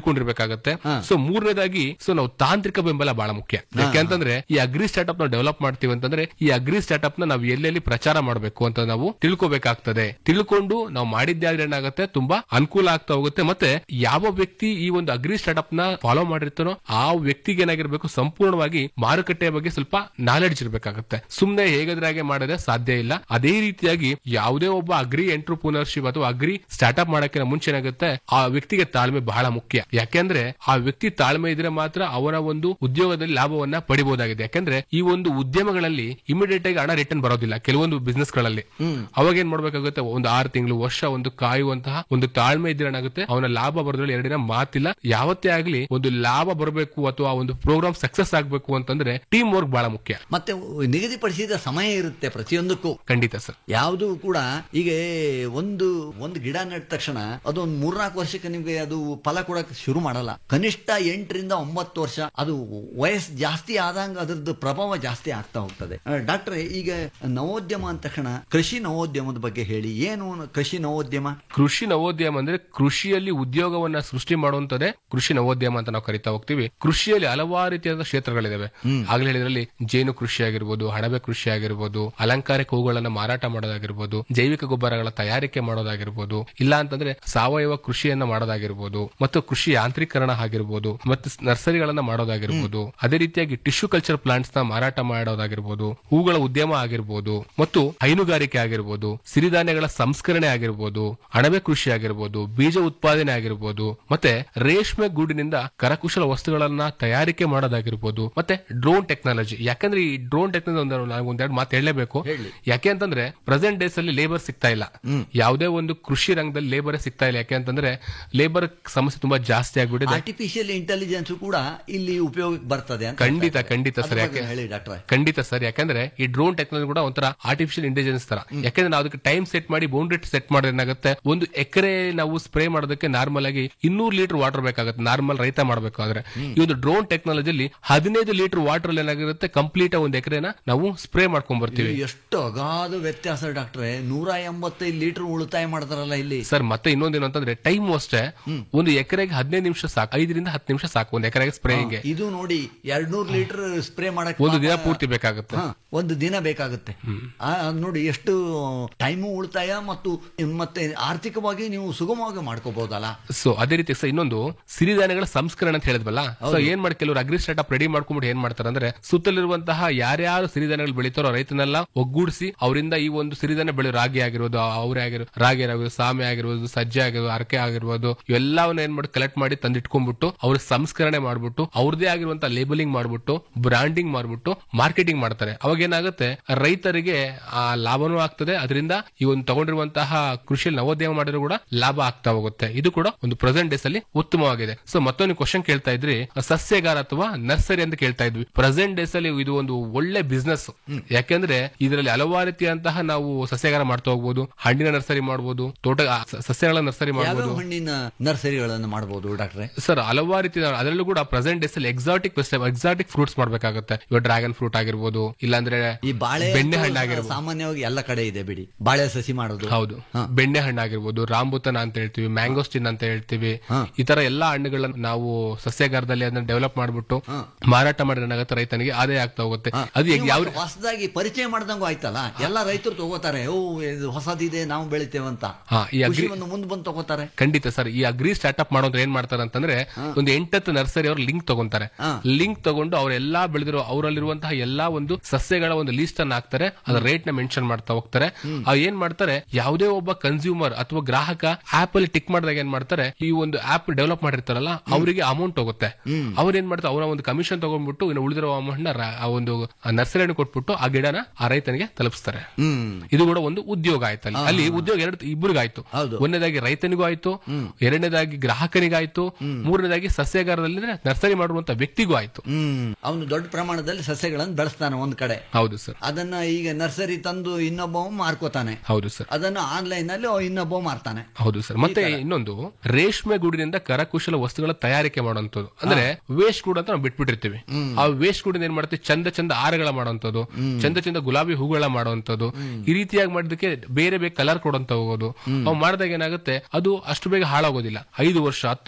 ತಿಳ್ಕೊಂಡಿರ್ಬೇಕಾಗತ್ತೆ ಸೊ ಮೂರನೇದಾಗಿ ಸೊ ನಾವು ತಾಂತ್ರಿಕ ಬೆಂಬಲ ಬಹಳ ಮುಖ್ಯ ಯಾಕೆಂತಂದ್ರೆ ಈ ಅಗ್ರಿ ಸ್ಟಾರ್ಟ್ಅಪ್ ನಾವು ಡೆವಲಪ್ ಮಾಡ್ತೀವಿ ಅಂತಂದ್ರೆ ಈ ಅಗ್ರಿ ಸ್ಟಾರ್ಟ್ಅಪ್ ನ ನಾವು ಎಲ್ಲೆಲ್ಲಿ ಪ್ರಚಾರ ಮಾಡಬೇಕು ಅಂತ ನಾವು ತಿಳ್ಕೊಬೇಕಾಗ್ತದೆ ತಿಳ್ಕೊಂಡು ನಾವು ಮಾಡಿದ್ದೆ ಆದ್ರೆ ಏನಾಗುತ್ತೆ ತುಂಬಾ ಅನುಕೂಲ ಆಗ್ತಾ ಹೋಗುತ್ತೆ ಮತ್ತೆ ಯಾವ ವ್ಯಕ್ತಿ ಈ ಒಂದು ಅಗ್ರಿ ಸ್ಟಾರ್ಟ್ಅಪ್ ನ ಫಾಲೋ ಮಾಡಿರ್ತಾನೋ ಆ ವ್ಯಕ್ತಿಗೆ ಏನಾಗಿರ್ಬೇಕು ಸಂಪೂರ್ಣವಾಗಿ ಮಾರುಕಟ್ಟೆಯ ಬಗ್ಗೆ ಸ್ವಲ್ಪ ನಾಲೆಡ್ಜ್ ಇರಬೇಕಾಗುತ್ತೆ ಸುಮ್ನೆ ಹೇಗದ್ರಾಗೆ ಮಾಡಿದ್ರೆ ಸಾಧ್ಯ ಇಲ್ಲ ಅದೇ ರೀತಿಯಾಗಿ ಯಾವುದೇ ಒಬ್ಬ ಅಗ್ರಿ ಎಂಟ್ರಪ್ರೂನರ್ಶಿಪ್ ಅಥವಾ ಅಗ್ರಿ ಸ್ಟಾರ್ಟ್ಅಪ್ ಮಾಡಕ್ಕೆ ಮುಂಚೆ ಏನಾಗುತ್ತೆ ಆ ವ್ಯಕ್ತಿಗೆ ತಾಳ್ಮೆ ಬಹಳ ಮುಖ್ಯ ಯಾಕೆಂದ್ರೆ ಆ ವ್ಯಕ್ತಿ ತಾಳ್ಮೆ ಇದ್ರೆ ಮಾತ್ರ ಅವರ ಒಂದು ಉದ್ಯೋಗದಲ್ಲಿ ಲಾಭವನ್ನ ಪಡಿಬಹುದಾಗಿದೆ ಯಾಕಂದ್ರೆ ಈ ಒಂದು ಉದ್ಯಮಗಳಲ್ಲಿ ಇಮಿಡಿಯೇಟ್ ಆಗಿ ಹಣ ರಿಟರ್ನ್ ಬರೋದಿಲ್ಲ ಕೆಲವೊಂದು ಬಿಸ್ನೆಸ್ ಗಳಲ್ಲಿ ಅವಾಗ ಏನ್ ಮಾಡ್ಬೇಕಾಗುತ್ತೆ ಒಂದು ಆರು ತಿಂಗಳು ವರ್ಷ ಒಂದು ಕಾಯುವಂತಹ ಒಂದು ತಾಳ್ಮೆ ಇದ್ರೆ ಏನಾಗುತ್ತೆ ಅವನ ಲಾಭ ಬರೋದ್ರಲ್ಲಿ ಎರಡಿನ ಮಾತಿಲ್ಲ ಯಾವತ್ತೇ ಆಗ್ಲಿ ಒಂದು ಲಾಭ ಬರಬೇಕು ಅಥವಾ ಒಂದು ಪ್ರೋಗ್ರಾಮ್ ಸಕ್ಸಸ್ ಆಗ್ಬೇಕು ಅಂತಂದ್ರೆ ಟೀಮ್ ವರ್ಕ್ ಬಹಳ ಮುಖ್ಯ ಮತ್ತೆ ನಿಗದಿಪಡಿಸಿದ ಸಮಯ ಇರುತ್ತೆ ಪ್ರತಿಯೊಂದಕ್ಕೂ ಖಂಡಿತ ಸರ್ ಯಾವುದು ಕೂಡ ಈಗ ಒಂದು ಒಂದು ಗಿಡ ನೆಟ್ಟ ತಕ್ಷಣ ಅದು ಒಂದು ಮೂರ್ನಾಲ್ಕು ವರ್ಷಕ್ಕೆ ನಿಮ್ಗೆ ಅದು ಫಲ ಕೊಡಕ್ಕೆ ಶುರು ಮಾಡಲ್ಲ ಕನಿಷ್ಠ ಎಂಟರಿಂದ ಒಂಬತ್ತು ವರ್ಷ ಅದು ವಯಸ್ಸು ಜಾಸ್ತಿ ಆದಂಗ ಅದ್ರದ್ದು ಪ್ರಭಾವ ಜಾಸ್ತಿ ಆಗ್ತಾ ಹೋಗ್ತದೆ ಡಾಕ್ಟ್ರೆ ಈಗ ನವೋದ್ಯಮ ಅಂದ ತಕ್ಷಣ ಕೃಷಿ ನವೋದ್ಯಮದ ಬಗ್ಗೆ ಹೇಳಿ ಏನು ಕೃಷಿ ನವೋದ್ಯಮ ಕೃಷಿ ನವೋದ್ಯಮ ಅಂದ್ರೆ ಕೃಷಿಯಲ್ಲಿ ಉದ್ಯೋಗವನ್ನ ಸೃಷ್ಟಿ ಮಾಡುವಂತದೇ ಕೃಷಿ ನವೋದ್ಯಮ ಅಂತ ನಾವು ಕರಿತಾ ಹೋಗ್ತೀವಿ ಕೃಷಿಯಲ್ಲಿ ಹಲವಾರು ರೀತಿಯಾದ ಕ್ಷೇತ್ರಗಳಿದಾವೆ ಆಗ್ಲೇ ಹೇಳಿದ್ರಲ್ಲಿ ಜೇನು ಕೃಷಿ ಆಗಿರ್ಬೋದು ಹಣಬೆ ಕೃಷಿ ಆಗಿರ್ಬೋದು ಅಲಂಕಾರಿಕ ಹೂಗಳನ್ನ ಮಾರಾಟ ಮಾಡೋದಾಗಿರ್ಬೋದು ಜೈವಿಕ ಗೊಬ್ಬರಗಳ ತಯಾರಿಕೆ ಮಾಡೋದಾಗಿರ್ಬೋದು ಇಲ್ಲ ಅಂತಂದ್ರೆ ಸಾವಯವ ಕೃಷಿಯನ್ನ ಮಾಡೋದಾಗಿರ್ಬೋದು ಮತ್ತು ಕೃಷಿ ಯಾಂತ್ರೀಕರಣ ಆಗಿರ್ಬೋದು ಮತ್ತು ನರ್ಸರಿಗಳನ್ನ ಮಾಡೋದಾಗಿರ್ಬೋದು ಅದೇ ರೀತಿಯಾಗಿ ಟಿಶ್ಯೂ ಕಲ್ಚರ್ ಪ್ಲಾಂಟ್ಸ್ ನ ಮಾರಾಟ ಮಾಡೋದಾಗಿರ್ಬೋದು ಹೂಗಳ ಉದ್ಯಮ ಆಗಿರ್ಬೋದು ಮತ್ತು ಹೈನುಗಾರಿಕೆ ಆಗಿರ್ಬೋದು ಸಿರಿಧಾನ್ಯಗಳ ಸಂಸ್ಕರಣೆ ಆಗಿರ್ಬೋದು ಅಣಬೆ ಕೃಷಿ ಆಗಿರ್ಬೋದು ಬೀಜ ಉತ್ಪಾದನೆ ಆಗಿರ್ಬೋದು ಮತ್ತೆ ರೇಷ್ಮೆ ಗೂಡಿನಿಂದ ಕರಕುಶಲ ವಸ್ತುಗಳನ್ನ ತಯಾರಿಕೆ ಮಾಡೋದಾಗಿರ್ಬೋದು ಮತ್ತೆ ಡ್ರೋನ್ ಟೆಕ್ನಾಲಜಿ ಯಾಕಂದ್ರೆ ಈ ಡ್ರೋನ್ ಟೆಕ್ನಾಲಜಿ ಒಂದು ನಾನು ಒಂದೆರಡು ಮಾತು ಹೇಳಲೇಬೇಕು ಯಾಕೆ ಅಂತಂದ್ರೆ ಪ್ರೆಸೆಂಟ್ ಡೇಸ್ ಅಲ್ಲಿ ಲೇಬರ್ ಸಿಗ್ತಾ ಇಲ್ಲ ಯಾವುದೇ ಒಂದು ಕೃಷಿ ರಂಗದಲ್ಲಿ ಲೇಬರ್ ಸಿಗ್ತಾ ಇಲ್ಲ ಯಾಕೆ ಅಂತಂದ್ರೆ ಲೇಬರ್ ಸಮಸ್ಯೆ ತುಂಬಾ ಜಾಸ್ತಿ ಆಗ್ಬಿಟ್ಟಿದೆ ಆರ್ಟಿಫಿಷಿಯಲ್ ಇಂಟೆಲಿಜೆನ್ಸ್ ಕೂಡ ಇಲ್ಲಿ ಉಪಯೋಗಕ್ಕೆ ಬರ್ತದೆ ಅಂತ ಖಂಡಿತ ಹೇಳ್ತಾ ಖಂಡಿತ ಇದ್ದಾರೆ. ಸರ್ ಅದ್ರ ಯಾಕೆ ಬಗ್ಗೆ ಹೇಳಿ ಡಾಕ್ಟ್ರೆ ಖಂಡಿತ ಸರ್ ಯಾಕಂದ್ರೆ ಈ ಡ್ರೋನ್ ಟೆಕ್ನಾಲಜಿ ಕೂಡ ಒಂಥರ ಆರ್ಟಿಫಿಷಿಯಲ್ ಇಂಟೆಲಿಜೆನ್ಸ್ ತರ ಯಾಕಂದ್ರೆ ನಾವು ಅದಕ್ಕೆ ಟೈಮ್ ಸೆಟ್ ಮಾಡಿ ಬೌಂಡ್ರಿ ಸೆಟ್ ಮಾಡಿದ್ರೆ ಏನಾಗುತ್ತೆ ಒಂದು ಎಕರೆ ನಾವು ಸ್ಪ್ರೇ ಮಾಡೋದಕ್ಕೆ ನಾರ್ಮಲ್ ಆಗಿ ಇನ್ನೂರು ಲೀಟರ್ ವಾಟರ್ ಬೇಕಾಗುತ್ತೆ ನಾರ್ಮಲ್ ರೈತ ಮಾಡಬೇಕಾದ್ರೆ ಈ ಒಂದು ಡ್ರೋನ್ ಟೆಕ್ನಾಲಜಿಲಿ ಹದಿನೈದು ಲೀಟರ್ ವಾಟರ್ ಏನಾಗಿರುತ್ತೆ ಕಂಪ್ಲೀಟ್ ಒಂದು ಎಕರೆನ ನಾವು ಸ್ಪ್ರೇ ಮಾಡ್ಕೊಂಡ್ ಬರ್ತೀವಿ ಇದು ಎಷ್ಟು ಅಗಾಧ ವ್ಯತ್ಯಾಸ ಡಾಕ್ಟ್ರೆ ನೂರ ಎಂಬತ್ತೈದು ಲೀಟರ್ ಉಳಿತಾಯ ಮಾಡ್ತಾರಲ್ಲ ಇಲ್ಲಿ ಸರ್ ಮತ್ತೆ ಇನ್ನೊಂದೇನು ಅಂತಂದ್ರೆ ಟೈಮ್ ಅಷ್ಟೇ ಒಂದು ಎಕರೆಗೆ ಹದಿನೈದು ನಿಮಿಷ ಸಾಕು ಐದರಿಂದ ಹತ್ತು ನಿಮಿಷ ಸಾಕು ಒಂದು ಎಕರೆಗೆ ಸ್ಪ್ರೇಯಿಂಗ್ ಇದು ನೋಡಿ ಎರಡ್ನೂರು ಲೀಟರ್ ಸ್ಪ್ರೇ ಮಾಡಕ್ ಒಂದು ದಿನ ಪಾಪ- ಪೂರ್ತಿ ಬೇಕಾಗುತ್ತೆ ಹಾ, ಒಂದು ದಿನ ಬೇಕಾಗುತ್ತೆ ಆ, ಅದ್ ನೋಡಿ ಎಷ್ಟು ಟೈಮು ಉಳಿತಾಯ ಮತ್ತು ಮತ್ತೆ ಆರ್ಥಿಕವಾಗಿ ನೀವು ಸುಗಮವಾಗಿ ಮಾಡ್ಕೋಬಹುದಲ್ಲ ಸೊ ಅದೇ ರೀತಿ ಸರ್ ಇನ್ನೊಂದು ಸಿರಿಧಾನ್ಯಗಳ ಸಂಸ್ಕರಣೆ ಅಂತ ಹೇಳಿದ್ವಲ್ಲ ಸೊ ಏನ್ ಮಾಡಿ ಕೆಲವರು ಅಗ್ರಿ ಸ್ಟಾರ್ಟ್ಅಪ್ ರೆಡಿ ಮಾಡ್ಕೊಂಡ್ಬಿಟ್ಟು ಏನ್ ಮಾಡ್ತಾರೆ ಅಂದ್ರೆ ಸುತ್ತಲಿರುವಂತಹ ಯಾರ್ಯಾರು ಸಿರಿಧಾನ್ಯಗಳು ಬೆಳಿತಾರೋ ರೈತನೆಲ್ಲ ಒಗ್ಗೂಡಿಸಿ ಅವರಿಂದ ಈ ಒಂದು ಸಿರಿಧಾನ್ಯ ಬೆಳೆ ರಾಗಿ ಆಗಿರೋದು ಅವರೇ ಆಗಿರೋ ರಾಗಿ ಆಗಿರೋದು ಸಾಮೆ ಆಗಿರ್ಬೋದು ಸಜ್ಜೆ ಆಗಿರೋದು ಅರಕೆ ಆಗಿರ್ಬೋದು ಎಲ್ಲವನ್ನ ಏನ್ ಮಾಡಿ ಕಲೆಕ್ಟ್ ಮಾಡಿ ತಂದಿಟ್ಕೊಂಡ್ಬಿಟ್ಟು ಅವ್ರ ಸಂಸ್ಕರಣೆ ಮಾಡ್ಬಿಟ್ಟು ಅವ್ರದೇ ಆಗಿರುವಂತಹ ಲೇಬಲಿಂಗ್ ಮಾಡ್ಬಿಟ್ಟು ಬ್ರಾಂಡಿಂಗ್ ಮಾಡ್ಬಿಟ್ಟು ಮಾರ್ಕೆಟಿಂಗ್ ಮಾಡ್ತಾರೆ ಅವಾಗ ಏನಾಗುತ್ತೆ ರೈತರಿಗೆ ಆ ಲಾಭನೂ ಆಗ್ತದೆ ಅದರಿಂದ ಈ ಒಂದು ತಗೊಂಡಿರುವಂತಹ ಕೃಷಿಯಲ್ಲಿ ನವೋದ್ಯಮ ಮಾಡಿದ್ರು ಕೂಡ ಲಾಭ ಆಗ್ತಾ ಹೋಗುತ್ತೆ ಇದು ಕೂಡ ಒಂದು ಪ್ರೆಸೆಂಟ್ ಡೇಸ್ ಅಲ್ಲಿ ಉತ್ತಮವಾಗಿದೆ ಸೊ ಮತ್ತೊಂದು ಕ್ವಶನ್ ಕೇಳ್ತಾ ಇದ್ರಿ ಸಸ್ಯಗಾರ ಅಥವಾ ನರ್ಸರಿ ಅಂತ ಕೇಳ್ತಾ ಇದ್ವಿ ಪ್ರೆಸೆಂಟ್ ಡೇಸ್ ಅಲ್ಲಿ ಇದು ಒಂದು ಒಳ್ಳೆ ಬಿಸ್ನೆಸ್ ಯಾಕೆಂದ್ರೆ ಇದರಲ್ಲಿ ಹಲವಾರು ರೀತಿಯಂತಹ ನಾವು ಸಸ್ಯಗಾರ ಮಾಡ್ತಾ ಹೋಗ್ಬೋದು ಹಣ್ಣಿನ ನರ್ಸರಿ ಮಾಡಬಹುದು ತೋಟ ಆ, ಸ- ಸಸ್ಯಗಳ ನರ್ಸರಿ ಮಾಡಬಹುದು ಯಾವ್ಯಾವ ಹಣ್ಣಿನ ನರ್ಸರಿಗಳನ್ನು ಮಾಡಬಹುದು ಡಾಕ್ಟ್ರೆ ಸರ್ ಹಲವಾರು ರೀತಿ ಅದರಲ್ಲೂ ಕೂಡ ಪ್ರೆಸೆಂಟ್ ಡೇಸ್ ಅಲ್ಲಿ ಎಕ್ಸಾಟಿಕ್ ಎಕ್ಸಾಟಿಕ್ ಫ್ರೂಟ್ಸ್ ಮಾಡ್ಬೇಕಾಗುತ್ತೆ ಇವಾಗ ಡ್ರ್ಯಾಗನ್ ಫ್ರೂಟ್ ಆಗಿರ್ಬೋದು ಇಲ್ಲಾಂದ್ರೆ ಈ ಬಾಳೆ ಬೆಣ್ಣೆ ಅಂತೂ ಹಣ್ಣು ಆಗಿರ್ಬೋದು ಸಾಮಾನ್ಯವಾಗಿ ಎಲ್ಲ ಕಡೆ ಇದೆ ಬಿಡಿ ಬಾಳೆ ಸಸಿ ಮಾಡೋದು ಹೌದು ಬೆಣ್ಣೆ ಹಣ್ಣು ಆಗಿರ್ಬೋದು ರಾಂಬುತನ ಅಂತ ಹೇಳ್ತೀವಿ ಮ್ಯಾಂಗೋಸ್ಟಿನ್ ಅಂತ ಹೇಳ್ತೀವಿ ಈ ತರ ಎಲ್ಲಾ ಹಣ್ಣುಗಳನ್ನ ನಾವು ಸಸ್ಯಗಾರದಲ್ಲಿ ಅದನ್ನ ಡೆವಲಪ್ ಮಾಡ್ಬಿಟ್ಟು ಮಾರಾಟ ಮಾಡಿದ್ರೆ ಏನಾಗುತ್ತೆ ರೈತನಿಗೆ ಆದಾಯ ಆಗ್ತಾ ಹೋಗುತ್ತೆ ಅದು ಈಗ ಯಾವ ಹೊಸದಾಗಿ ಪರಿಚಯ ಮಾಡ್ದಂಗೂ ಆಯ್ತಲ್ಲ ಎಲ್ಲ ರೈತರು ತಗೋತಾರೆ ಓ ಇದು ಹೊಸದಿದೆ ನಾವು ಬೆಳಿತೇವೆ ಅಂತ ಹಾ, ಈ ಅಗ್ರಿ- ಕೃಷಿ ಒಂದು ಮುಂದೆ ಬಂದು ತಗೋತಾರೆ ಖಂಡಿತ ಸರ್ ಈ ಅಗ್ರಿ ಸ್ಟಾರ್ಟ್ಅಪ್ ಮಾಡೋದ್ರ ಏನ್ ಮಾಡ್ತಾರೆ ಅಂತಂದ್ರೆ ಒಂದು ಎಂಟತ್ತು ನರ್ಸರಿ ಅವ್ರು ಲಿಂಕ್ ತಗೊಂತಾರೆ ಲಿಂಕ್ ತಗೊಂಡು ಅವರೆಲ್ಲಾ ಬೆಳೆದಿರೋ ಅವರಲ್ಲಿರುವಂತಹ ಎಲ್ಲಾ ಒಂದು ಸಸ್ಯಗಳ ಒಂದು ಲೀಸ್ಟ್ ಅನ್ನ ಹಾಕ್ತಾರೆ ಅದ್ರ ರೇಟ್ ನ ಮೆನ್ಷನ್ ಮಾಡ್ತಾ ಹೋಗ್ತಾರೆ ಆ ಏನ್ ಮಾಡ್ತಾರೆ ಯಾವುದೇ ಒಬ್ಬ ಕನ್ಸ್ಯೂಮರ್ ಅಥವಾ ಗ್ರಾಹಕ ಆಪ್ ಅಲ್ಲಿ ಟಿಕ್ ಮಾಡಿದಾಗ ಏನ್ ಮಾಡ್ತಾರೆ ಈ ಒಂದು ಆಪ್ ಡೆವಲಪ್ ಮಾಡಿರ್ತಾರಲ್ಲ ಅವರಿಗೆ ಅಮೌಂಟ್ ಹೋಗುತ್ತೆ ಅವ್ರು ಏನ್ ಮಾಡ್ತಾರೆ ಅವರ ಒಂದು ಕಮಿಷನ್ ತಗೊಂಡ್ಬಿಟ್ಟು ಇನ್ನು ಉಳಿದಿರೋ ಅಮೌಂಟ್ ನ ರಾ- ಆ ಒಂದು ನರ್ಸರಿ ಕೊಟ್ಬಿಟ್ಟು ಆ ಗಿಡನ ಆ ರೈತನಿಗೆ ತಲುಪಿಸ್ತಾರೆ ಇದು ಕೂಡ ಒಂದು ಉದ್ಯೋಗ ಆಯ್ತಲ್ಲ ಅಲ್ಲಿ ಉದ್ಯೋಗ ಎರಡು ಇಬ್ಬರಿಗಾಯ್ತು ಒಂದನೇದಾಗಿ ರೈತನಿಗೂ ಆಯ್ತು ಎರಡನೇದಾಗಿ ಗ್ರಾಹಕನಿಗಾಯ್ತು ಮೂರನೇದಾಗಿ ಸಸ್ಯಗಾರದಲ್ಲಿ ನರ್ಸರಿ ಮಾಡುವಂತ ವ್ಯಕ್ತಿಗೂ ಆಯ್ತು ಹ್ಮ್ ಅವನು ದೊಡ್ಡ ಪ್ರಮಾಣದಲ್ಲಿ ಸಸ್ಯಗಳನ್ನು ಬೆಳೆಸ್ತಾನೆ ಒಂದ್ ಕಡೆ ಹೌದು ಸರ್ ಅದನ್ನ ಈಗ ನರ್ಸರಿ ತಂದು ಇನ್ನೊಬ್ಬ ಮಾರ್ಕೋತಾನೆ ಹೌದು ಸರ್ ಅದನ್ನು ಆನ್ಲೈನ್ ಅಲ್ಲಿ ಇನ್ನೊಬ್ಬ ಮಾರ್ತಾನೆ ಹೌದು ಸರ್ ಮತ್ತೆ ಇನ್ನೊಂದು ರೇಷ್ಮೆ ಗೂಡಿನಿಂದ ಕರಕುಶಲ ವಸ್ತುಗಳ ತಯಾರಿಕೆ ಮಾಡುವಂತದ್ದು ಅಂದ್ರೆ ವೇಸ್ಟ್ ಗೂಡ್ ಅಂತ ನಾವು ಬಿಟ್ಬಿಟ್ಟಿರ್ತೀವಿ ಆ ವೇಸ್ಟ್ ಗೂಡಿಂದ ಏನ್ ಮಾಡ್ತೀವಿ ಚಂದ ಚಂದ ಆರಗಳ ಮಾಡುವಂತದ್ದು ಚಂದ ಚಂದ ಗುಲಾಬಿ ಹೂಗಳ ಮಾಡುವಂತದ್ದು ಈ ರೀತಿಯಾಗಿ ಮಾಡೋದಕ್ಕೆ ಬೇರೆ ಬೇರೆ ಕಲರ್ ಕೊಡುವಂತ ಹೋಗೋದು ಅವು ಮಾಡಿದಾಗ ಏನಾಗುತ್ತೆ ಅದು ಅಷ್ಟು ಬೇಗ ಹಾಳಾಗೋದಿಲ್ಲ ಐದು ವರ್ಷ ಹತ್ತು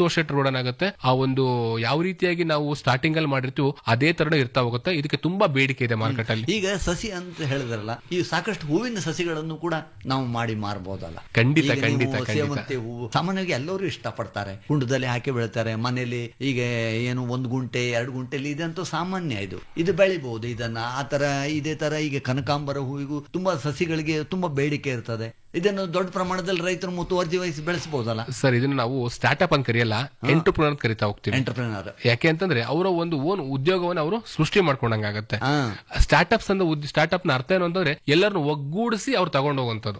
ವರ್ಷ ಇಟ್ಟರು ಕೂಡ ಏನಾಗುತ್ತೆ ಆ ಒಂದು ಯಾವ ರೀತಿಯಾಗಿ ನಾವು ಸ್ಟಾರ್ಟಿಂಗ್ ಅಲ್ಲಿ ಮಾಡಿರ್ತೀವೋ ಅದೇ ತರನೇ ಇರ್ತಾ ಹೋಗುತ್ತೆ ಇದಕ್ಕೆ ತುಂಬಾ ಬೇಡಿಕೆ ಇದೆ ಮಾರ್ಕೆಟ್ ಅಲ್ಲಿ ಈಗ ಸಸಿ ಅಂತ ಹೇಳಿದ್ರಲ್ಲ ಈ ಸಾಕಷ್ಟು ಹೂವಿನ ಸಸಿಗಳನ್ನು ಕೂಡ ನಾವು ಮಾಡಿ ಮಾರಬಹುದಲ್ಲ ಖಂಡಿತ, ಈಗ ನೀವು ಖಂಡಿತ, ಖಂಡಿತ. ಸೇವಂತಿ ಹೂವು ಸಾಮಾನ್ಯವಾಗಿ ಎಲ್ಲರೂ ಇಷ್ಟಪಡ್ತಾರೆ ಕುಂಡದಲ್ಲಿ ಹಾಕಿ ಬೆಳಿತಾರೆ ಮನೇಲಿ ಈಗ ಏನು ಒಂದು ಗುಂಟೆ ಎರಡು ಗುಂಟೆಲಿ ಇದಂತೂ ಸಾಮಾನ್ಯ ಇದು ಇದು ಬೆಳಿಬಹುದು ಇದನ್ನ ಆ ತರ ಇದೇ ತರ ಈಗ ಕನಕಾಂಬರ ಹೂವಿಗೂ ತುಂಬಾ ಸಸಿಗಳಿಗೆ ತುಂಬಾ ಬೇಡಿಕೆ ಇರ್ತದೆ ಇದನ್ನು ದೊಡ್ಡ ಪ್ರಮಾಣದಲ್ಲಿ ರೈತರು ಮುತುವರ್ಜಿ ವಹಿಸಿ ಬೆಳೆಸಬಹುದಲ್ಲ ಸರ್ ಇದನ್ನ ನಾವು ಸ್ಟಾರ್ಟ್ಅಪ್ ಅಂತ ಕರೆಯಲ್ಲ ಎಂಟರ್ಪ್ರಿನರ್ ಅಂತ ಕರಿತಾ ಹೋಗ್ತೀವಿ ಎಂಟರ್ಪ್ರಿನರ್ ಯಾಕೆ ಅಂತಂದ್ರೆ ಅವರ ಒಂದು ಓನ್ ಉದ್ಯೋಗವನ್ನು ಅವರು ಸೃಷ್ಟಿ ಮಾಡ್ಕೊಂಡಂಗಾಗತ್ತೆ ಸ್ಟಾರ್ಟ್ಅಪ್ಸ್ ಅಂದ್ರೆ ಸ್ಟಾರ್ಟ್ಅಪ್ ನ ಅರ್ಥ ಏನು ಅಂತಂದ್ರೆ ಎಲ್ಲರನ್ನು ಒಗ್ಗೂಡಿಸಿ ಅವ್ರು ತಗೊಂಡು ಹೋಗುವಂತದ್ದು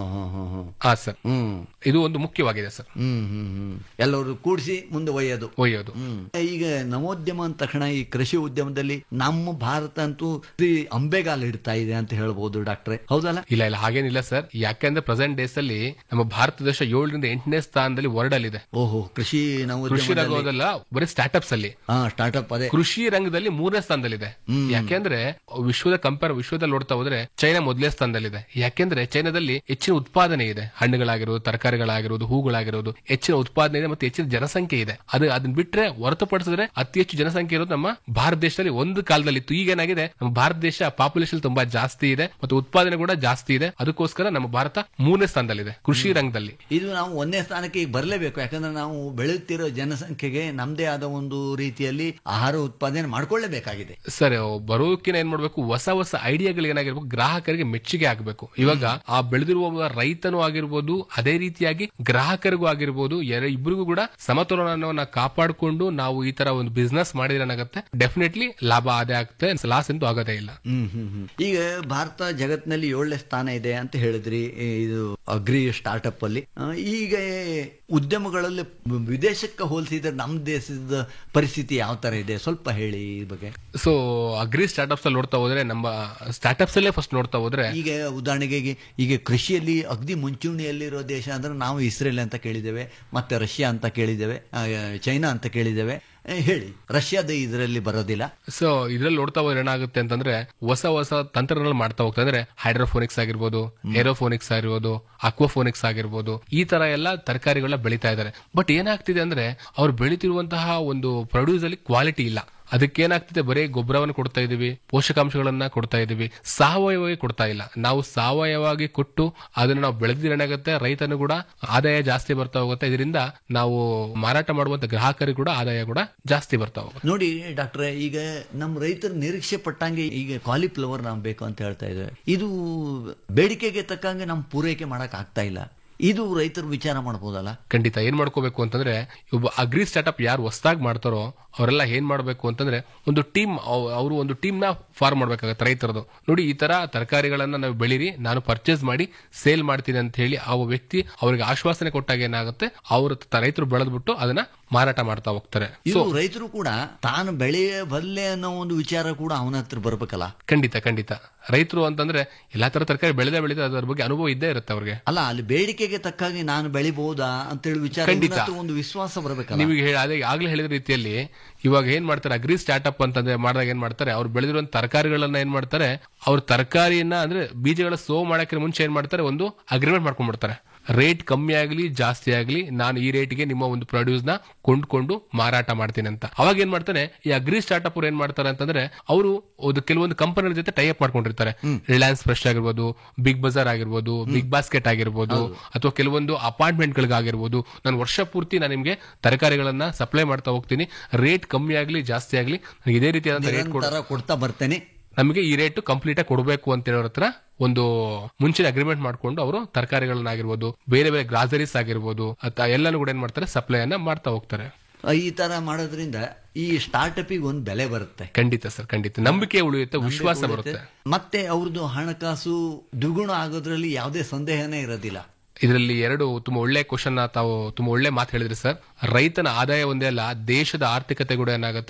ಹಾ ಸರ್ ಇದು ಒಂದು ಮುಖ್ಯವಾಗಿದೆ ಸರ್ ಹ್ಮ್ ಹ್ಮ್ ಹ್ಮ್ ಎಲ್ಲರೂ ಕೂಡಿಸಿ ಮುಂದೆ ಒಯ್ಯೋದು ಒಯ್ಯೋದು ಹ್ಮ್. ಈಗ ನವೋದ್ಯಮ ಅಂದ ತಕ್ಷಣ ಈ ಕೃಷಿ ಉದ್ಯಮದಲ್ಲಿ ನಮ್ಮ ಭಾರತ ಅಂತೂ ಈ ಅಂಬೆಗಾಲು ಇಡ್ತಾ ಇದೆ ಅಂತ ಹೇಳ್ಬೋದು ಡಾಕ್ಟ್ರೆ ಹೌದಲ್ಲ ಇಲ್ಲ ಇಲ್ಲ ಹಾಗೇನಿಲ್ಲ ಸರ್ ಯಾಕೆಂದ್ರೆ ಪ್ರೆಸೆಂಟ್ ಡೇಸ್ ಅಲ್ಲಿ ನಮ್ಮ ಭಾರತ ದೇಶ ಏಳರಿಂದ ಎಂಟನೇ ಸ್ಥಾನದಲ್ಲಿ ವರ್ಲ್ಡ್ ಅಲ್ಲಿ ಇದೆ ಓಹೋ ಕೃಷಿ ಕೃಷಿ ನವೋದ್ಯಮದಲ್ಲಿ ರಂಗದಲ್ಲ ಬರೀ ಸ್ಟಾರ್ಟ್ಅಪ್ಸ್ ಅಲ್ಲಿ ಹಾ ಸ್ಟಾರ್ಟ್ಅಪ್ ಅದೇ ಕೃಷಿ ರಂಗದಲ್ಲಿ ಮೂರನೇ ಸ್ಥಾನದಲ್ಲಿದೆ ಯಾಕೆಂದ್ರೆ ವಿಶ್ವದ ಕಂಪೇರ್ ವಿಶ್ವದಲ್ಲಿ ನೋಡ್ತಾ ಹೋದ್ರೆ ಚೈನಾ ಮೊದಲನೇ ಸ್ಥಾನದಲ್ಲಿದೆ ಯಾಕೆಂದ್ರೆ ಚೈನಾದಲ್ಲಿ ಹೆಚ್ಚಿನ ಉತ್ಪಾದನೆ ಇದೆ ಹಣ್ಣುಗಳಾಗಿರೋದು ತರಕಾರಿಗಳಾಗಿರೋದು ಹೂಗಳಾಗಿರೋದು ಹೆಚ್ಚಿನ ಉತ್ಪಾದನೆ ಇದೆ ಮತ್ತೆ ಹೆಚ್ಚಿನ ಜನಸಂಖ್ಯೆ ಇದೆ ಅದು ಅದನ್ನ ಬಿಟ್ರೆ ಹೊರತುಪಡಿಸಿದ್ರೆ ಅತಿ ಹೆಚ್ಚು ಜನಸಂಖ್ಯೆ ಇರೋದು ನಮ್ಮ ಭಾರತ ದೇಶದಲ್ಲಿ ಒಂದು ಕಾಲದಲ್ಲಿ ಇತ್ತು ಈಗ ಏನಾಗಿದೆ ನಮ್ಮ ಭಾರತ ದೇಶ ಪಾಪ್ಯುಲೇಷನ್ ತುಂಬಾ ಜಾಸ್ತಿ ಇದೆ ಮತ್ತು ಉತ್ಪಾದನೆ ಕೂಡ ಜಾಸ್ತಿ ಇದೆ ಅದಕ್ಕೋಸ್ಕರ ನಮ್ಮ ಭಾರತ ಮೂರನೇ ಸ್ಥಾನದಲ್ಲಿದೆ ಕೃಷಿ ರಂಗದಲ್ಲಿ ಇದು ನಾವು ಒಂದೇ ಸ್ಥಾನಕ್ಕೆ ಈಗ ಬರಲೇಬೇಕು ಯಾಕಂದ್ರೆ ನಾವು ಬೆಳೆಯುತ್ತಿರೋ ಜನಸಂಖ್ಯೆಗೆ ನಮ್ದೇ ಆದ ಒಂದು ರೀತಿಯಲ್ಲಿ ಆಹಾರ ಉತ್ಪಾದನೆ ಮಾಡ್ಕೊಳ್ಳೇಬೇಕಾಗಿದೆ ಸರ್ ಬರೋಕಿನ ಏನ್ ಮಾಡ್ಬೇಕು ಹೊಸ ಹೊಸ ಐಡಿಯಾಗಳು ಏನಾಗಿರ್ಬೇಕು ಗ್ರಾಹಕರಿಗೆ ಮೆಚ್ಚುಗೆ ಆಗಬೇಕು ಇವಾಗ ಆ ಬೆಳೆದಿರುವ ರೈತನೂ ಆಗಿರ್ಬೋದು ಅದೇ ರೀತಿಯಾಗಿ ಗ್ರಾಹಕರಿಗೂ ಆಗಿರ್ಬೋದು ಎರ- ಇಬ್ರಿಗೂ ಕೂಡ ಸಮತೋಲನವನ್ನ ಕಾಪಾಡಿಕೊಂಡು ನಾವು ಈ ತರ ಒಂದು ಬಿಸ್ನೆಸ್ ಮಾಡಿದ್ರೆ ಏನಾಗುತ್ತೆ ಡೆಫಿನೆಟ್ಲಿ ಲಾಭ ಆದೇ ಆಗುತ್ತೆ ಲಾಸ್ ಅಂತೂ ಆಗೋದೇ ಇಲ್ಲ ಹ್ಮ್ ಹ್ಮ್ ಹ್ಮ್. ಈಗ ಭಾರತ ಜಗತ್ತಿನಲ್ಲಿ ಏಳನೇ ಸ್ಥಾನ ಇದೆ ಅಂತ ಹೇಳಿದ್ರಿ ಈ ಇದು ಅಗ್ರಿ ಸ್ಟಾರ್ಟ್ಅಪ್ ಅಲ್ಲಿ ಆ, ಈಗ ಉದ್ಯಮಗಳಲ್ಲಿ ವಿದೇಶಕ್ಕೆ ಹೋಲಿಸಿದ್ರೆ ನಮ್ಮ ದೇಶದ ಪರಿಸ್ಥಿತಿ ಯಾವ ತರ ಇದೆ ಸ್ವಲ್ಪ ಹೇಳಿ ಈ ಬಗ್ಗೆ ಸೊ ಅಗ್ರಿ ಸ್ಟಾರ್ಟ್ಅಪ್ಸ್ ಅಲ್ಲಿ ನೋಡ್ತಾ ಹೋದ್ರೆ ನಮ್ಮ ಸ್ಟಾರ್ಟ್ಅಪ್ಸ್ ಅಲ್ಲೇ ಫಸ್ಟ್ ನೋಡ್ತಾ ಹೋದ್ರೆ ಈಗ ಉದಾಹರಣೆಗೆ ಈಗ- ಈಗ ಕೃಷಿಯಲ್ಲಿ ಅಗ್ದಿ ಮುಂಚೂಣಿಯಲ್ಲಿರೋ ದೇಶ ಅಂದ್ರೆ ನಾವು ಇಸ್ರೇಲ್ ಅಂತ ಕೇಳಿದ್ದೇವೆ ಮತ್ತೆ ರಷ್ಯಾ ಅಂತ ಕೇಳಿದ್ದೇವೆ ಆ, ಚೈನಾ ಅಂತ ಕೇಳಿದ್ದೇವೆ ಏ, ಹೇಳಿ ರಷ್ಯಾದ ಇದರಲ್ಲಿ ಬರೋದಿಲ್ಲ ಸೊ ಇದ್ರಲ್ಲಿ ನೋಡ್ತಾ ಹೋದ್ರೆ ಏನಾಗುತ್ತೆ ಅಂತಂದ್ರೆ ಹೊಸ ಹೊಸ ತಂತ್ರಜ್ಞಾನ ಮಾಡ್ತಾ ಹೋಗ್ತಾ ಅಂದ್ರೆ ಹೈಡ್ರೋಫೋನಿಕ್ಸ್ ಆಗಿರ್ಬೋದು ಏರೋಫೋನಿಕ್ಸ್ ಆಗಿರ್ಬೋದು ಅಕ್ವಾಫೋನಿಕ್ಸ್ ಆಗಿರ್ಬೋದು ಈ ತರ ಎಲ್ಲ ತರಕಾರಿಗಳನ್ನ ಬೆಳೀತಾ ಇದ್ದಾರೆ ಬಟ್ ಏನಾಗ್ತಿದೆ ಅಂದ್ರೆ ಅವ್ರು ಬೆಳೀತಿರುವಂತಹ ಒಂದು ಪ್ರೊಡ್ಯೂಸ್ ಅಲ್ಲಿ ಕ್ವಾಲಿಟಿ ಇಲ್ಲ ಅದಕ್ಕೇನಾಗ್ತಿದೆ ಬರೀ ಗೊಬ್ಬರವನ್ನು ಕೊಡ್ತಾ ಇದೀವಿ ಪೋಷಕಾಂಶಗಳನ್ನ ಕೊಡ್ತಾ ಇದೀವಿ ಸಾವಯವವಾಗಿ ಕೊಡ್ತಾ ಇಲ್ಲ ನಾವು ಸಾವಯವಾಗಿ ಕೊಟ್ಟು ಅದನ್ನ ನಾವು ಬೆಳೆದಿದ್ರೆ ಏನಾಗುತ್ತೆ ರೈತನು ಕೂಡ ಆದಾಯ ಜಾಸ್ತಿ ಬರ್ತಾ ಹೋಗುತ್ತೆ ಇದರಿಂದ ನಾವು ಮಾರಾಟ ಮಾಡುವಂತ ಗ್ರಾಹಕರಿಗೆ ಕೂಡ ಆದಾಯ ಕೂಡ ಜಾಸ್ತಿ ಬರ್ತಾ ಹೋಗುತ್ತೆ ನೋಡಿ ಡಾಕ್ಟ್ರೆ ಈಗ ನಮ್ಮ ರೈತರು ನಿರೀಕ್ಷೆ ಪಟ್ಟಂಗೆ ಈಗ ಕಾಲಿಫ್ಲವರ್ ನಾವು ಬೇಕು ಅಂತ ಹೇಳ್ತಾ ಇದ್ದೇವೆ ಇದು ಬೇಡಿಕೆಗೆ ತಕ್ಕಂಗೆ ನಾವು ಪೂರೈಕೆ ಮಾಡಕ್ ಆಗ್ತಾ ಇಲ್ಲ ಇದು ರೈತರು ವಿಚಾರ ಮಾಡಬಹುದಲ್ಲ ಖಂಡಿತ ಏನ್ ಮಾಡ್ಕೋಬೇಕು ಅಂತಂದ್ರೆ ಒಬ್ಬ ಅಗ್ರಿ ಸ್ಟಾರ್ಟ್ಅಪ್ ಯಾರು ಹೊಸದಾಗಿ ಮಾಡ್ತಾರೋ ಅವರೆಲ್ಲ ಏನ್ ಮಾಡ್ಬೇಕು ಅಂತಂದ್ರೆ ಒಂದು ಟೀಮ್ ಅವರು ಒಂದು ಟೀಮ್ ನ ಫಾರ್ಮ್ ಮಾಡ್ಬೇಕಾಗತ್ತೆ ರೈತರದು ನೋಡಿ ಈ ತರ ತರಕಾರಿಗಳನ್ನ ನಾವು ಬೆಳೀರಿ ನಾನು ಪರ್ಚೇಸ್ ಮಾಡಿ ಸೇಲ್ ಮಾಡ್ತೀನಿ ಅಂತ ಹೇಳಿ ಆ ವ್ಯಕ್ತಿ ಅವರಿಗೆ ಆಶ್ವಾಸನೆ ಕೊಟ್ಟಾಗ ಏನಾಗುತ್ತೆ ಅವರು ರೈತರು ಬೆಳೆದ್ಬಿಟ್ಟು ಅದನ್ನ ಮಾರಾಟ ಮಾಡ್ತಾ ಹೋಗ್ತಾರೆ ಇದು ರೈತರು ಕೂಡ ತಾನು ಬೆಳೆಯಬಲ್ಲೆ ಅನ್ನೋ ಒಂದು ವಿಚಾರ ಕೂಡ ಅವನ ಹತ್ರ ಬರ್ಬೇಕಲ್ಲ ಖಂಡಿತ ಖಂಡಿತ ರೈತರು ಅಂತಂದ್ರೆ ಎಲ್ಲಾ ತರ ತರಕಾರಿ ಬೆಳೆದೇ ಬೆಳೆದ ಅದರ ಬಗ್ಗೆ ಅನುಭವ ಇದ್ದೇ ಇರುತ್ತೆ ಅವ್ರಿಗೆ ಅಲ್ಲ ಅಲ್ಲಿ ಬೇಡಿಕೆಗೆ ತಕ್ಕಾಗಿ ನಾನು ಬೆಳಿಬಹುದಾ ಅಂತೇಳಿ ವಿಚಾರ ಖಂಡಿತ. ಇವನತ್ರ ಒಂದು ವಿಶ್ವಾಸ ಬರ್ಬೇಕಲ್ಲ ನೀವು ಹೇಳಿ ಅದೇ ಆಗ್ಲೇ ಹೇಳಿದ ರೀತಿಯಲ್ಲಿ ಇವಾಗ ಏನ್ ಮಾಡ್ತಾರೆ ಅಗ್ರಿ ಸ್ಟಾರ್ಟ್ಅಪ್ ಅಂತಂದ್ರೆ ಮಾಡಿದಾಗ ಏನ್ ಮಾಡ್ತಾರೆ ಅವ್ರು ಬೆಳೆದಿರುವಂತ ತರಕಾರಿಗಳನ್ನ ಏನ್ ಮಾಡ್ತಾರೆ ಅವ್ರ ತರಕಾರಿಯನ್ನ ಅಂದ್ರೆ ಬೀಜಗಳ ಸೋ ಮಾಡಕ್ಕೆ ಮುಂಚೆ ಏನ್ ಮಾಡ್ತಾರೆ ಒಂದು ಅಗ್ರಿಮೆಂಟ್ ಮಾಡ್ಕೊಂಡ್ಬಿಡ್ತಾರೆ ರೇಟ್ ಕಮ್ಮಿ ಆಗಲಿ ಜಾಸ್ತಿ ಆಗಲಿ ನಾನು ಈ ರೇಟ್ಗೆ ನಿಮ್ಮ ಒಂದು ಪ್ರೊಡ್ಯೂಸ್ ನ ಕೊಂಡ್ಕೊಂಡು ಮಾರಾಟ ಮಾಡ್ತೀನಿ ಅಂತ ಅವಾಗ ಏನ್ ಮಾಡ್ತಾನೆ ಈ ಅಗ್ರಿ ಸ್ಟಾರ್ಟ್ಅಪ್ ಅವ್ರು ಏನ್ ಮಾಡ್ತಾರೆ ಅಂತಂದ್ರೆ ಅವರು ಕೆಲವೊಂದು ಕಂಪನಿಗಳ ಜೊತೆ ಟೈ ಅಪ್ ಮಾಡ್ಕೊಂಡಿರ್ತಾರೆ ರಿಲಯನ್ಸ್ ಫ್ರೆಶ್ ಆಗಿರ್ಬೋದು ಬಿಗ್ ಬಜಾರ್ ಆಗಿರ್ಬೋದು ಬಿಗ್ ಬಾಸ್ಕೆಟ್ ಆಗಿರ್ಬೋದು ಅಥವಾ ಕೆಲವೊಂದು ಅಪಾರ್ಟ್ಮೆಂಟ್ ಗಳಿಗಾಗಿರ್ಬೋದು ನಾನು ವರ್ಷ ಪೂರ್ತಿ ನಾನು ನಿಮ್ಗೆ ತರಕಾರಿಗಳನ್ನ ಸಪ್ಲೈ ಮಾಡ್ತಾ ಹೋಗ್ತೀನಿ ರೇಟ್ ಕಮ್ಮಿ ಆಗಲಿ ಜಾಸ್ತಿ ಆಗಲಿ ನನಗೆ ಇದೇ ರೀತಿಯಾದಂತ ರೇಟ್ ಕೊಡು ನಿರಂತರ ಕೊಡ್ತಾ ಬರ್ತೇನೆ ನಮಗೆ ಈ ರೇಟ್ ಕಂಪ್ಲೀಟ್ ಆಗಿ ಕೊಡಬೇಕು ಅಂತ ಹೇಳೋರ ಹತ್ರ ಒಂದು ಮುಂಚಿನ ಅಗ್ರಿಮೆಂಟ್ ಮಾಡ್ಕೊಂಡು ಅವರು ತರಕಾರಿಗಳನ್ನಾಗಿರ್ಬೋದು ಬೇರೆ ಬೇರೆ ಗ್ರಾಸರೀಸ್ ಆಗಿರ್ಬೋದು ಅಥವಾ ಎಲ್ಲಾನು ಕೂಡ ಏನ್ ಮಾಡ್ತಾರೆ ಸಪ್ಲೈ ಅನ್ನ ಮಾಡ್ತಾ ಹೋಗ್ತಾರೆ ಈ ತರ ಮಾಡೋದ್ರಿಂದ ಈ ಸ್ಟಾರ್ಟ್ಅಪಿಗೆ ಒಂದು ಬೆಲೆ ಬರುತ್ತೆ ಖಂಡಿತ ಸರ್ ಖಂಡಿತ ನಂಬಿಕೆ ಉಳಿಯುತ್ತೆ ವಿಶ್ವಾಸ ಬರುತ್ತೆ ಮತ್ತೆ ಅವ್ರದ್ದು ಹಣಕಾಸು ದ್ವಿಗುಣ ಆಗೋದ್ರಲ್ಲಿ ಯಾವುದೇ ಸಂದೇಹನೇ ಇರೋದಿಲ್ಲ ಇದರಲ್ಲಿ ಎರಡು ತುಂಬಾ ಒಳ್ಳೆ ಕ್ವಶನ್ ತಾವು ತುಂಬಾ ಒಳ್ಳೆ ಮಾತು ಹೇಳಿದ್ರಿ ಸರ್ ರೈತನ ಆದಾಯ ಒಂದೇ ಅಲ್ಲ ದೇಶದ ಆರ್ಥಿಕತೆ ಕೂಡ ಏನಾಗುತ್ತೆ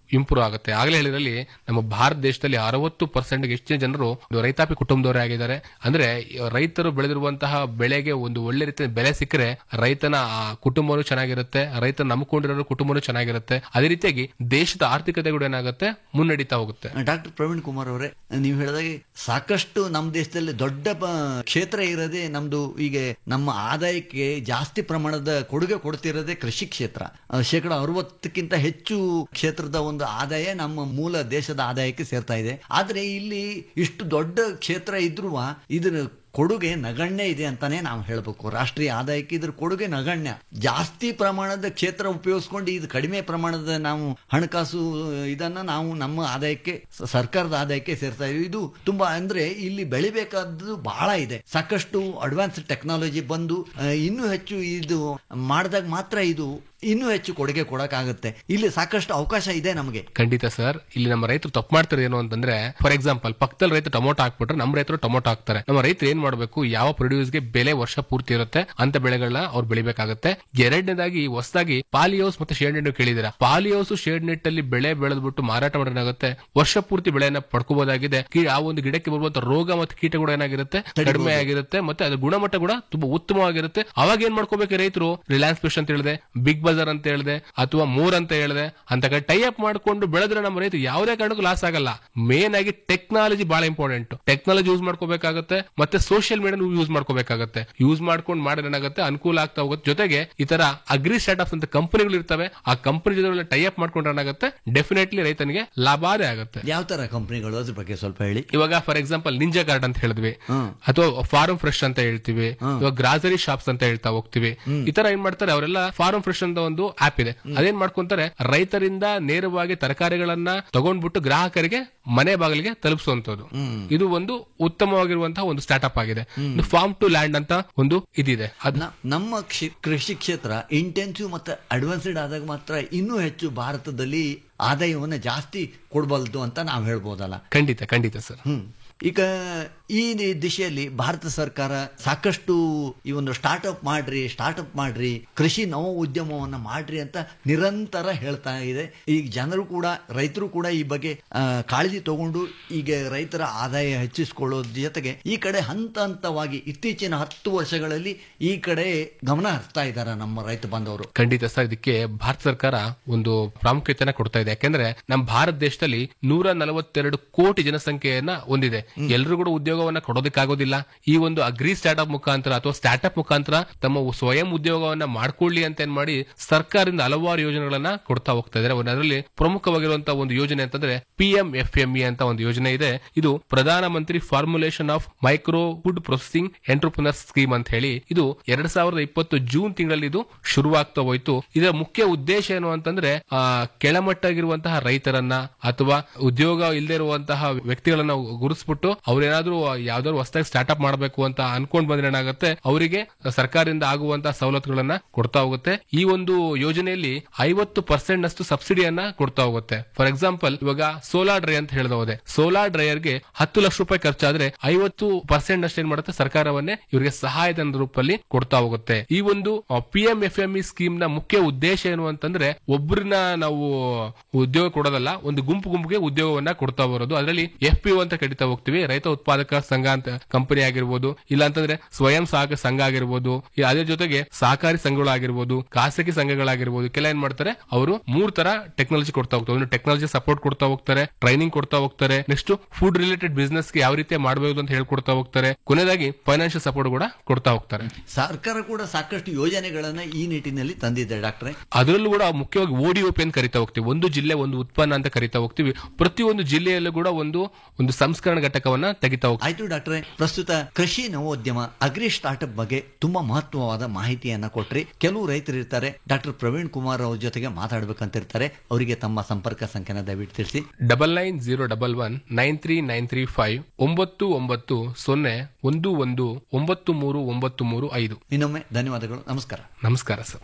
ಇಂಪ್ರೂವ್ ಆಗುತ್ತೆ ಆಗಲೇ ಹೇಳಿದ್ರಲ್ಲಿ ನಮ್ಮ ಭಾರತ ದೇಶದಲ್ಲಿ ಅರವತ್ತು ಪರ್ಸೆಂಟ್ ಹೆಚ್ಚಿನ ಜನರು ಒಂದು ರೈತಾಪಿ ಕುಟುಂಬದವರೇ ಆಗಿದ್ದಾರೆ ಅಂದ್ರೆ ರೈತರು ಬೆಳೆದಿರುವಂತಹ ಬೆಳೆಗೆ ಒಂದು ಒಳ್ಳೆ ರೀತಿಯ ಬೆಲೆ ಸಿಕ್ಕರೆ ರೈತನ ಆ ಕುಟುಂಬನೂ ಚೆನ್ನಾಗಿರುತ್ತೆ ರೈತ ನಂಬ್ಕೊಂಡಿರೋ ಕುಟುಂಬನೂ ಚೆನ್ನಾಗಿರುತ್ತೆ ಅದೇ ರೀತಿಯಾಗಿ ದೇಶದ ಆರ್ಥಿಕತೆ ಕೂಡ ಏನಾಗುತ್ತೆ ಮುನ್ನಡೀತಾ ಹೋಗುತ್ತೆ ಡಾಕ್ಟರ್ ಪ್ರವೀಣ್ ಕುಮಾರ್ ಅವರೇ ನೀವು ಹೇಳಿದಾಗೆ ಸಾಕಷ್ಟು ನಮ್ಮ ದೇಶದಲ್ಲಿ ದೊಡ್ಡ ಪ- ಕ್ಷೇತ್ರ ಇರೋದೇ ನಮ್ದು ಈಗ ನಮ್ಮ ಆದಾಯಕ್ಕೆ ಜಾಸ್ತಿ ಪ್ರಮಾಣದ ಕೊಡುಗೆ ಕೊಡ್ತಿರೋದೇ ಕೃಷಿ ಕ್ಷೇತ್ರ ಆ, ಶೇಕಡ ಅರವತ್ತಕ್ಕಿಂತ ಹೆಚ್ಚು ಕ್ಷೇತ್ರದ ಒಂದು ಆದಾಯ ನಮ್ಮ ಮೂಲ ದೇಶದ ಆದಾಯಕ್ಕೆ ಸೇರ್ತಾ ಇದೆ ಆದ್ರೆ ಇಲ್ಲಿ ಇಷ್ಟು ದೊಡ್ಡ ಕ್ಷೇತ್ರ ಇದ್ರೂ ಇದ್ರ ಕೊಡುಗೆ ನಗಣ್ಯ ಇದೆ ಅಂತಾನೆ ನಾವು ಹೇಳ್ಬೇಕು ರಾಷ್ಟ್ರೀಯ ಆದಾಯಕ್ಕೆ ಇದ್ರ ಕೊಡುಗೆ ನಗಣ್ಯ ಜಾಸ್ತಿ ಪ್ರಮಾಣದ ಕ್ಷೇತ್ರ ಉಪಯೋಗಿಸ್ಕೊಂಡು ಇದು ಕಡಿಮೆ ಪ್ರಮಾಣದ ನಾವು ಹಣಕಾಸು ಇದನ್ನ ನಾವು ನಮ್ಮ ಆದಾಯಕ್ಕೆ ಸ- ಸರ್ಕಾರದ ಆದಾಯಕ್ಕೆ ಸೇರ್ತಾ ಇದೀವಿ ಇದು ತುಂಬಾ ಅಂದ್ರೆ ಇಲ್ಲಿ ಬೆಳಿಬೇಕಾದ್ದು ಬಹಳ ಇದೆ ಸಾಕಷ್ಟು ಅಡ್ವಾನ್ಸ್ ಟೆಕ್ನಾಲಜಿ ಬಂದು ಆ, ಇನ್ನೂ ಹೆಚ್ಚು ಇದು ಮಾಡಿದಾಗ ಮಾತ್ರ ಇದು ಇನ್ನೂ ಹೆಚ್ಚು ಕೊಡುಗೆ ಕೊಡಕ್ಕಾಗುತ್ತೆ ಇಲ್ಲಿ ಸಾಕಷ್ಟು ಅವಕಾಶ ಇದೆ ನಮಗೆ ಖಂಡಿತ ಸರ್ ಇಲ್ಲಿ ನಮ್ಮ ರೈತರು ತಪ್ಪು ಮಾಡ್ತಾರೆ ಏನು ಅಂತಂದ್ರೆ ಫಾರ್ ಎಕ್ಸಾಂಪಲ್ ಪಕ್ಕದಲ್ಲಿ ರೈತ ಟೊಮೊಟೊ ಹಾಕ್ಬಿಟ್ರೆ ನಮ್ಮ ರೈತರು ಟೊಮೊಟೊ ಹಾಕ್ತಾರೆ ನಮ್ಮ ರೈತರು ಏನ್ ಮಾಡಬೇಕು ಯಾವ ಪ್ರೊಡ್ಯೂಸ್ಗೆ ಬೆಲೆ ವರ್ಷ ಪೂರ್ತಿ ಇರುತ್ತೆ ಅಂತ ಬೆಳೆಗಳನ್ನ ಅವ್ರು ಬೆಳಿಬೇಕಾಗುತ್ತೆ ಎರಡನೇದಾಗಿ ಹೊಸದಾಗಿ ಪಾಲಿಹೌಸ್ ಮತ್ತೆ ಶೇಡ್ ನೆಟ್ ಕೇಳಿದಿರ ಪಾಲಿಹೌಸ್ ಶೇಡ್ ನೆಟ್ ಅಲ್ಲಿ ಬೆಳೆ ಬೆಳೆದ್ಬಿಟ್ಟು ಮಾರಾಟ ಮಾಡೋದಾಗುತ್ತೆ ವರ್ಷ ಪೂರ್ತಿ ಬೆಳೆಯನ್ನ ಪಡ್ಕೋಬಹುದಾಗಿದೆ ಕೀ- ಆ ಒಂದು ಗಿಡಕ್ಕೆ ಬರುವಂತ ರೋಗ ಮತ್ತು ಕೀಟ ಕೂಡ ಏನಾಗಿರುತ್ತೆ ಕಡಿಮೆ ಆಗಿರುತ್ತೆ ಮತ್ತೆ ಅದ್ರ ಗುಣಮಟ್ಟ ಕೂಡ ತುಂಬಾ ಉತ್ತಮವಾಗಿರುತ್ತೆ ಅವಾಗ ಏನ್ ಮಾಡ್ಕೋಬೇಕು ರೈತರು ರಿಲಯನ್ಸ್ ಫಿಶ್ ಅಂತ ಹೇಳಿದೆ ಬಿಗ್ ಬಜಾರ್ ಅಂತ ಹೇಳಿದೆ ಅಥವಾ ಮೂರ್ ಅಂತ ಹೇಳಿದೆ ಅಂತ ಟೈ ಅಪ್ ಮಾಡ್ಕೊಂಡು ಬೆಳೆದ್ರೆ ನಮ್ಮ ರೈತ ಯಾವುದೇ ಕಾರಣಕ್ಕೂ ಲಾಸ್ ಆಗಲ್ಲ ಮೇನ್ ಆಗಿ ಟೆಕ್ನಾಲಜಿ ಬಹಳ ಇಂಪಾರ್ಟೆಂಟ್ ಟೆಕ್ನಾಲಜಿ ಯೂಸ್ ಮಾಡ್ಕೋಬೇಕಾಗುತ್ತೆ ಮತ್ತೆ ಸೋಷಿಯಲ್ ಮೀಡಿಯಾ ಯೂಸ್ ಮಾಡ್ಕೋಬೇಕಾಗುತ್ತೆ ಯೂಸ್ ಮಾಡ್ಕೊಂಡು ಮಾಡಿದ್ರೆ ಏನಾಗುತ್ತೆ ಅನುಕೂಲ ಆಗ್ತಾ ಹೋಗುತ್ತೆ ಜೊತೆಗೆ ಈ ತರ ಅಗ್ರಿ ಸ್ಟಾರ್ಟ್ಅಪ್ಸ್ ಅಂತ ಕಂಪನಿಗಳು ಇರ್ತವೆ ಆ ಕಂಪನಿ ಜೊತೆ ಟೈ ಅಪ್ ಮಾಡ್ಕೊಂಡ್ರೆ ಏನಾಗುತ್ತೆ ಡೆಫಿನೆಟ್ಲಿ ರೈತನಿಗೆ ಲಾಭಾದೇ ಆಗುತ್ತೆ ಯಾವ ತರ ಕಂಪನಿಗಳು ಅದ್ರ ಬಗ್ಗೆ ಸ್ವಲ್ಪ ಹೇಳಿ ಇವಾಗ ಫಾರ್ ಎಕ್ಸಾಂಪಲ್ ನಿಂಜಾ ಗಾರ್ಡ್ ಅಂತ ಹೇಳಿದ್ವಿ ಅಥವಾ ಫಾರ್ಮ್ ಫ್ರೆಶ್ ಅಂತ ಹೇಳ್ತೀವಿ ಇವಾಗ ಗ್ರಾಸರಿ ಶಾಪ್ಸ್ ಅಂತ ಹೇಳ್ತಾ ಹೋಗ್ತೀವಿ ಈ ತರ ಏನ್ ಮಾಡ್ತಾರೆ ಅವರೆಲ್ಲ ಫಾರ್ಮ್ ಫ್ರೆಶ್ ಅಂತ ಒಂದು ಆಪ್ ಇದೆ ಅದೇನ್ ಮಾಡ್ಕೊಂತಾರೆ ರೈತರಿಂದ ನೇರವಾಗಿ ತರಕಾರಿಗಳನ್ನ ತಗೊಂಡ್ಬಿಟ್ಟು ಗ್ರಾಹಕರಿಗೆ ಮನೆ ಬಾಗಿಲಿಗೆ ತಲುಪಿಸುವಂತದ್ದು ಇದು ಒಂದು ಉತ್ತಮವಾಗಿರುವಂತಹ ಒಂದು ಸ್ಟಾರ್ಟ್ಅಪ್ ಆಗಿದೆ ಫಾರ್ಮ್ ಟು ಲ್ಯಾಂಡ್ ಅಂತ ಒಂದು ಇದಿದೆ ಅದ್ನ ನ- ನಮ್ಮ ಕ್ಷಿ- ಕೃಷಿ ಕ್ಷೇತ್ರ ಇಂಟೆನ್ಸಿವ್ ಮತ್ತು ಅಡ್ವಾನ್ಸ್ಡ್ ಆದಾಗ ಮಾತ್ರ ಇನ್ನೂ ಹೆಚ್ಚು ಭಾರತದಲ್ಲಿ ಆದಾಯವನ್ನು ಜಾಸ್ತಿ ಕೊಡಬಲ್ದು ಅಂತ ನಾವು ಹೇಳ್ಬೋದಲ್ಲ ಖಂಡಿತ ಖಂಡಿತ ಸರ್ ಹ್ಮ್ ಈಗ ಈ ದಿ- ದಿಶೆಯಲ್ಲಿ ಭಾರತ ಸರ್ಕಾರ ಸಾಕಷ್ಟು ಈ ಒಂದು ಸ್ಟಾರ್ಟ್ಅಪ್ ಮಾಡ್ರಿ ಸ್ಟಾರ್ಟ್ಅಪ್ ಮಾಡ್ರಿ ಕೃಷಿ ನವ ಉದ್ಯಮವನ್ನ ಮಾಡ್ರಿ ಅಂತ ನಿರಂತರ ಹೇಳ್ತಾ ಇದೆ ಈಗ ಜನರು ಕೂಡ ರೈತರು ಕೂಡ ಈ ಬಗ್ಗೆ ಆ, ಕಾಳಜಿ ತಗೊಂಡು ಈಗ ರೈತರ ಆದಾಯ ಹೆಚ್ಚಿಸಿಕೊಳ್ಳೋದ್ರ ಜೊತೆಗೆ ಈ ಕಡೆ ಹಂತ ಹಂತವಾಗಿ ಇತ್ತೀಚಿನ ಹತ್ತು ವರ್ಷಗಳಲ್ಲಿ ಈ ಕಡೆ ಗಮನ ಹರಿಸ್ತಾ ಇದ್ದಾರೆ ನಮ್ಮ ರೈತ ಬಾಂಧವರು ಖಂಡಿತ ಸರ್ ಇದಕ್ಕೆ ಭಾರತ ಸರ್ಕಾರ ಒಂದು ಪ್ರಾಮುಖ್ಯತೆನ ಕೊಡ್ತಾ ಇದೆ ಯಾಕೆಂದ್ರೆ ನಮ್ಮ ಭಾರತ ದೇಶದಲ್ಲಿ ನೂರ ನಲವತ್ತೆರಡು ಕೋಟಿ ಜನಸಂಖ್ಯೆಯನ್ನ ಹೊಂದಿದೆ ಎಲ್ಲರೂ ಕೂಡ ಉದ್ಯೋಗವನ್ನ ಕೊಡೋದಕ್ಕಾಗೋದಿಲ್ಲ ಈ ಒಂದು ಅಗ್ರಿ ಸ್ಟಾರ್ಟ್ಅಪ್ ಮುಖಾಂತರ ಅಥವಾ ಸ್ಟಾರ್ಟ್ಅಪ್ ಮುಖಾಂತರ ತಮ್ಮ ಸ್ವಯಂ ಉದ್ಯೋಗವನ್ನ ಮಾಡ್ಕೊಳ್ಳಿ ಅಂತ ಏನ್ ಮಾಡಿ ಸರ್ಕಾರದಿಂದ ಹಲವಾರು ಯೋಜನೆಗಳನ್ನ ಕೊಡ್ತಾ ಹೋಗ್ತಾ ಇದ್ದಾರೆ ಅದರಲ್ಲಿ ಪ್ರಮುಖವಾಗಿರುವಂತಹ ಒಂದು ಯೋಜನೆ ಅಂತಂದ್ರೆ P M F M E ಅಂತ ಒಂದು ಯೋಜನೆ ಇದೆ ಇದು Pradhan Mantri formulation of micro food processing entrepreneur scheme ಅಂತ ಹೇಳಿ ಇದು ಎರಡ್ ಸಾವಿರದ ಇಪ್ಪತ್ತು ಜೂನ್ ತಿಂಗಳಲ್ಲಿ ಇದು ಶುರುವಾಗ್ತಾ ಹೋಯ್ತು ಇದರ ಮುಖ್ಯ ಉದ್ದೇಶ ಏನು ಅಂತಂದ್ರೆ ಆ, ಕೆಳಮಟ್ಟಾಗಿರುವಂತಹ ರೈತರನ್ನ ಅಥವಾ ಉದ್ಯೋಗ ಇಲ್ಲದೆ ಇರುವಂತಹ ವ್ಯಕ್ತಿಗಳನ್ನ ಗುರುತಿಸ್ಬಿಟ್ಟು ಅವ್ರೇನಾದ್ರೂ ಯಾವ್ದಾದ್ರು ಹೊಸದಾಗಿ ಸ್ಟಾರ್ಟ್ಅಪ್ ಮಾಡಬೇಕು ಅಂತ ಅನ್ಕೊಂಡ್ ಬಂದ್ರೆ ಏನಾಗುತ್ತೆ ಅವರಿಗೆ ಸರ್ಕಾರದಿಂದ ಆಗುವಂತಹ ಸವಲತ್ತುಗಳನ್ನ ಕೊಡ್ತಾ ಹೋಗುತ್ತೆ ಈ ಒಂದು ಯೋಜನೆಯಲ್ಲಿ ಐವತ್ತು ಪರ್ಸೆಂಟ್ ಅಷ್ಟು ಸಬ್ಸಿಡಿಯನ್ನ ಕೊಡ್ತಾ ಹೋಗುತ್ತೆ ಫಾರ್ ಎಕ್ಸಾಂಪಲ್ ಇವಾಗ ಸೋಲಾರ್ ಡ್ರೈ ಅಂತ ಹೇಳ್ದ ಹೋದೆ ಸೋಲಾರ್ ಡ್ರೈಯರ್ಗೆ ಹತ್ತು ಲಕ್ಷ ರೂಪಾಯಿ ಖರ್ಚಾದ್ರೆ ಐವತ್ತು ಪರ್ಸೆಂಟ್ ಅಷ್ಟು ಏನ್ ಮಾಡುತ್ತೆ ಸರ್ಕಾರವನ್ನೇ ಇವರಿಗೆ ಸಹಾಯಧನದ ರೂಪದಲ್ಲಿ ಕೊಡ್ತಾ ಹೋಗುತ್ತೆ ಈ ಒಂದು P M F M E scheme ನ ಮುಖ್ಯ ಉದ್ದೇಶ ಏನು ಅಂತಂದ್ರೆ ಒಬ್ಬರನ್ನ ನಾವು ಉದ್ಯೋಗ ಕೊಡೋದಲ್ಲ ಒಂದು ಗುಂಪು ಗುಂಪಿಗೆ ಉದ್ಯೋಗವನ್ನ ಕೊಡ್ತಾ ಬರೋದು ಅದರಲ್ಲಿ ಎಫ್ ಪಿ ಅಂತ ಕರಿತಾ ಹೋಗ್ತೀವಿ ರೈತ ಉತ್ಪಾದಕ ಸಂಘ ಅಂತ ಕಂಪನಿ ಆಗಿರ್ಬೋದು ಇಲ್ಲ ಅಂತಂದ್ರೆ ಸ್ವಯಂ ಸಹಕಾರ ಸಂಘ ಆಗಿರ್ಬೋದು ಈ ಅದ್ರ ಜೊತೆಗೆ ಸಹಕಾರಿ ಸಂಘಗಳಾಗಿರ್ಬೋದು ಖಾಸಗಿ ಸಂಘಗಳಾಗಿರ್ಬೋದು ಕೆಲ ಏನ್ ಮಾಡ್ತಾರೆ ಅವರು ಮೂರ್ ತರ ಟೆಕ್ನಾಲಜಿ ಕೊಡ್ತಾ ಹೋಗ್ತಾರೆ ಒಂದು ಟೆಕ್ನಾಲಜಿ ಸಪೋರ್ಟ್ ಕೊಡ್ತಾ ಹೋಗ್ತಾರೆ ಟ್ರೈನಿಂಗ್ ಕೊಡ್ತಾ ಹೋಗ್ತಾರೆ ನೆಕ್ಸ್ಟ್ ಫುಡ್ ರಿಲೇಟೆಡ್ ಬಿಸ್ನೆಸ್ ಗೆ ಯಾವ ರೀತಿ ಮಾಡಬಹುದು ಅಂತ ಹೇಳ್ಕೊಡ್ತಾ ಹೋಗ್ತಾರೆ ಕೊನೆಯದಾಗಿ ಫೈನಾನ್ಷಿಯಲ್ ಸಪೋರ್ಟ್ ಕೂಡ ಕೊಡ್ತಾ ಹೋಗ್ತಾರೆ ಸರ್ಕಾರ ಕೂಡ ಸಾಕಷ್ಟು ಯೋಜನೆಗಳನ್ನ ಈ ನಿಟ್ಟಿನಲ್ಲಿ ತಂದಿದೆ ಡಾಕ್ಟ್ರೆ ಅದರಲ್ಲೂ ಕೂಡ ಮುಖ್ಯವಾಗಿ ಓಡಿಒಪಿ ಅಂತ ಕರಿತಾ ಹೋಗ್ತೀವಿ ಒಂದು ಜಿಲ್ಲೆ ಒಂದು ಉತ್ಪನ್ನ ಅಂತ ಕರಿತಾ ಹೋಗ್ತೀವಿ ಪ್ರತಿಯೊಂದು ಜಿಲ್ಲೆಯಲ್ಲೂ ಕೂಡ ಒಂದು ಒಂದು ಸಂಸ್ಕರಣ ಘಟಕವನ್ನ ತೆಗಿತಾ ಹೋಗ್ತೀವಿ ಆಯ್ತು ಡಾಕ್ಟ್ರೆ ಪ್ರಸ್ತುತ ಕೃಷಿ ನವೋದ್ಯಮ ಅಗ್ರಿ ಸ್ಟಾರ್ಟ್ಅಪ್ ಬಗ್ಗೆ ತುಂಬಾ ಮಹತ್ವವಾದ ಮಾಹಿತಿಯನ್ನ ಕೊಟ್ರಿ ಕೆಲವು ರೈತರು ಇರ್ತಾರೆ ಡಾಕ್ಟರ್ ಪ್ರವೀಣ್ ಕುಮಾರ್ ಅವ್ರ ಜೊತೆಗೆ ಮಾತಾಡ್ಬೇಕಂತ ಇರ್ತಾರೆ ಅವರಿಗೆ ತಮ್ಮ ಸಂಪರ್ಕ ಸಂಖ್ಯೆನ ದಯವಿಟ್ಟು ತಿಳಿಸಿ double nine zero double one nine three nine three five ಒಂಬತ್ತು ಒಂಬತ್ತು ಸೊನ್ನೆ ಒಂದು ಒಂದು ಒಂಬತ್ತು ಮೂರು ಒಂಬತ್ತು ಮೂರು ಐದು ಇನ್ನೊಮ್ಮೆ ಧನ್ಯವಾದಗಳು ನಮಸ್ಕಾರ ನಮಸ್ಕಾರ ಸರ್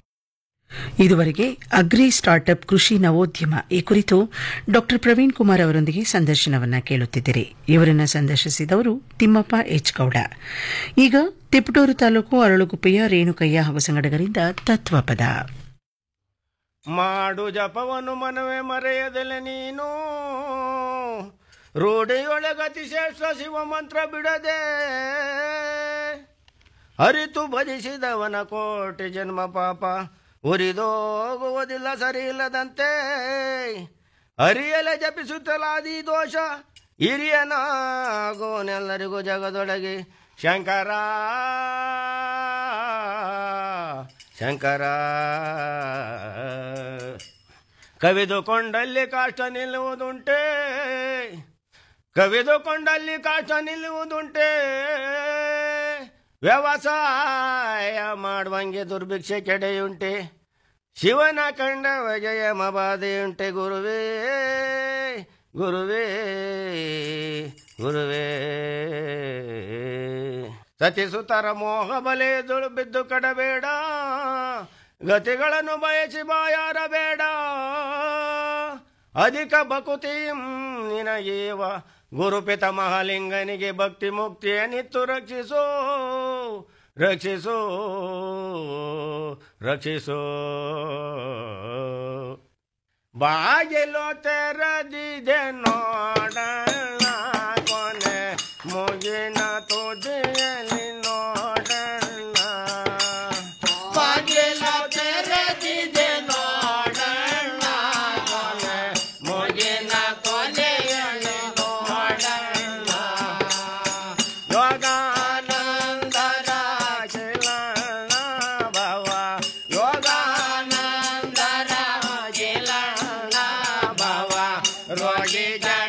ಇದುವರೆಗೆ ಅಗ್ರಿ ಸ್ಟಾರ್ಟ್ಅಪ್ ಕೃಷಿ ನವೋದ್ಯಮ ಈ ಕುರಿತು ಡಾಕ್ಟರ್ ಪ್ರವೀಣ್ ಕುಮಾರ್ ಅವರೊಂದಿಗೆ ಸಂದರ್ಶನವನ್ನ ಕೇಳುತ್ತಿದ್ದಿರಿ ಇವರನ್ನ ಸಂದರ್ಶಿಸಿದವರು ತಿಮ್ಮಪ್ಪ ಎಚ್ ಗೌಡ ಈಗ ತಿಪಟೂರು ತಾಲೂಕು ಅರಳುಗುಪ್ಪೆಯ ರೇಣುಕಯ್ಯ ಹಾಗೂ ಸಂಗಡಗರಿಂದ ತತ್ವಪದ ಮಾಡು ಜಪವನ್ನು ಮನವೇ ಮರೆಯದಲೆ ನೀನು ರೂಢಿಯೊಳಗತಿ ಶ್ರೇಷ್ಠ ಶಿವ ಮಂತ್ರ ಬಿಡದೆ ಅರಿತು ಭಜಿಸಿದವನ ಕೋಟಿ ಜನ್ಮ ಪಾಪ ಉರಿದೋಗುವುದಿಲ್ಲ ಸರಿ ಇಲ್ಲದಂತೆ ಅರಿಯಲೆ ಜಪಿಸುತ್ತಲಾದಿ ದೋಷ ಹಿರಿಯನಾಗೋನೆಲ್ಲರಿಗೂ ಜಗದೊಳಗೆ ಶಂಕರ ಶಂಕರ ಕವಿದುಕೊಂಡಲ್ಲಿ ಕಾಷ್ಟ ನಿಲ್ಲುವುದುಂಟೆ ಕವಿದುಕೊಂಡಲ್ಲಿ ಕಾಷ್ಟ ನಿಲ್ಲುವುದುಂಟೆ ವ್ಯವಸಾಯ ಮಾಡುವಂಗೆ ದುರ್ಭಿಕ್ಷೆ ಕೆಡೆಯುಂಟೆ ಶಿವನ ಕಂಡ ವಿಜಯ ಮಬಾದೆಯುಂಟೆ ಗುರುವೇ ಗುರುವೇ ಗುರುವೇ ಸತಿಸುತರ ಮೋಹ ಬಲೆದುಳು ಬಿದ್ದು ಕಡಬೇಡ ಗತಿಗಳನ್ನು ಬಯಸಿ ಬಾಯಾರಬೇಡ ಅಧಿಕ ಬಕುತಿಂ ನಿನಗೇವ ಗುರುಪಿತ ಮಹಾಲಿಂಗನಿಗೆ ಭಕ್ತಿ ಮುಕ್ತಿಯ ನಿತ್ತು ರಕ್ಷಿಸೋ ರಕ್ಷಿಸೋ ರಕ್ಷಿಸೋ ಬಾಗಿಲು ತೆರದಿದೆ ನೋಡಣ ಕೊನೆ ಮುಗಿನ ತುದಿಯಲ್ಲಿ ನೋಡಣ ಬಾಗಿಲು ತೆರದಿದೆ ನೋಡಣ ಕೊನೆ ಮುಗಿನ ಕೊನೆಯಲ್ಲಿ ನೋಡಣ ಯೋಗಾನಂದರ ಕಿಲಣ ಭವ ಯೋಗಾನಂದರ ಕಿಲಣ ಭವ ರೋಗಿ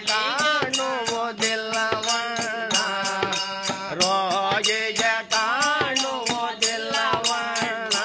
ಕಾಣುವುದಿಲ್ಲವಣ್ಣ ರೋಗಿ ಕಾಣುವುದಿಲ್ಲವಣ್ಣ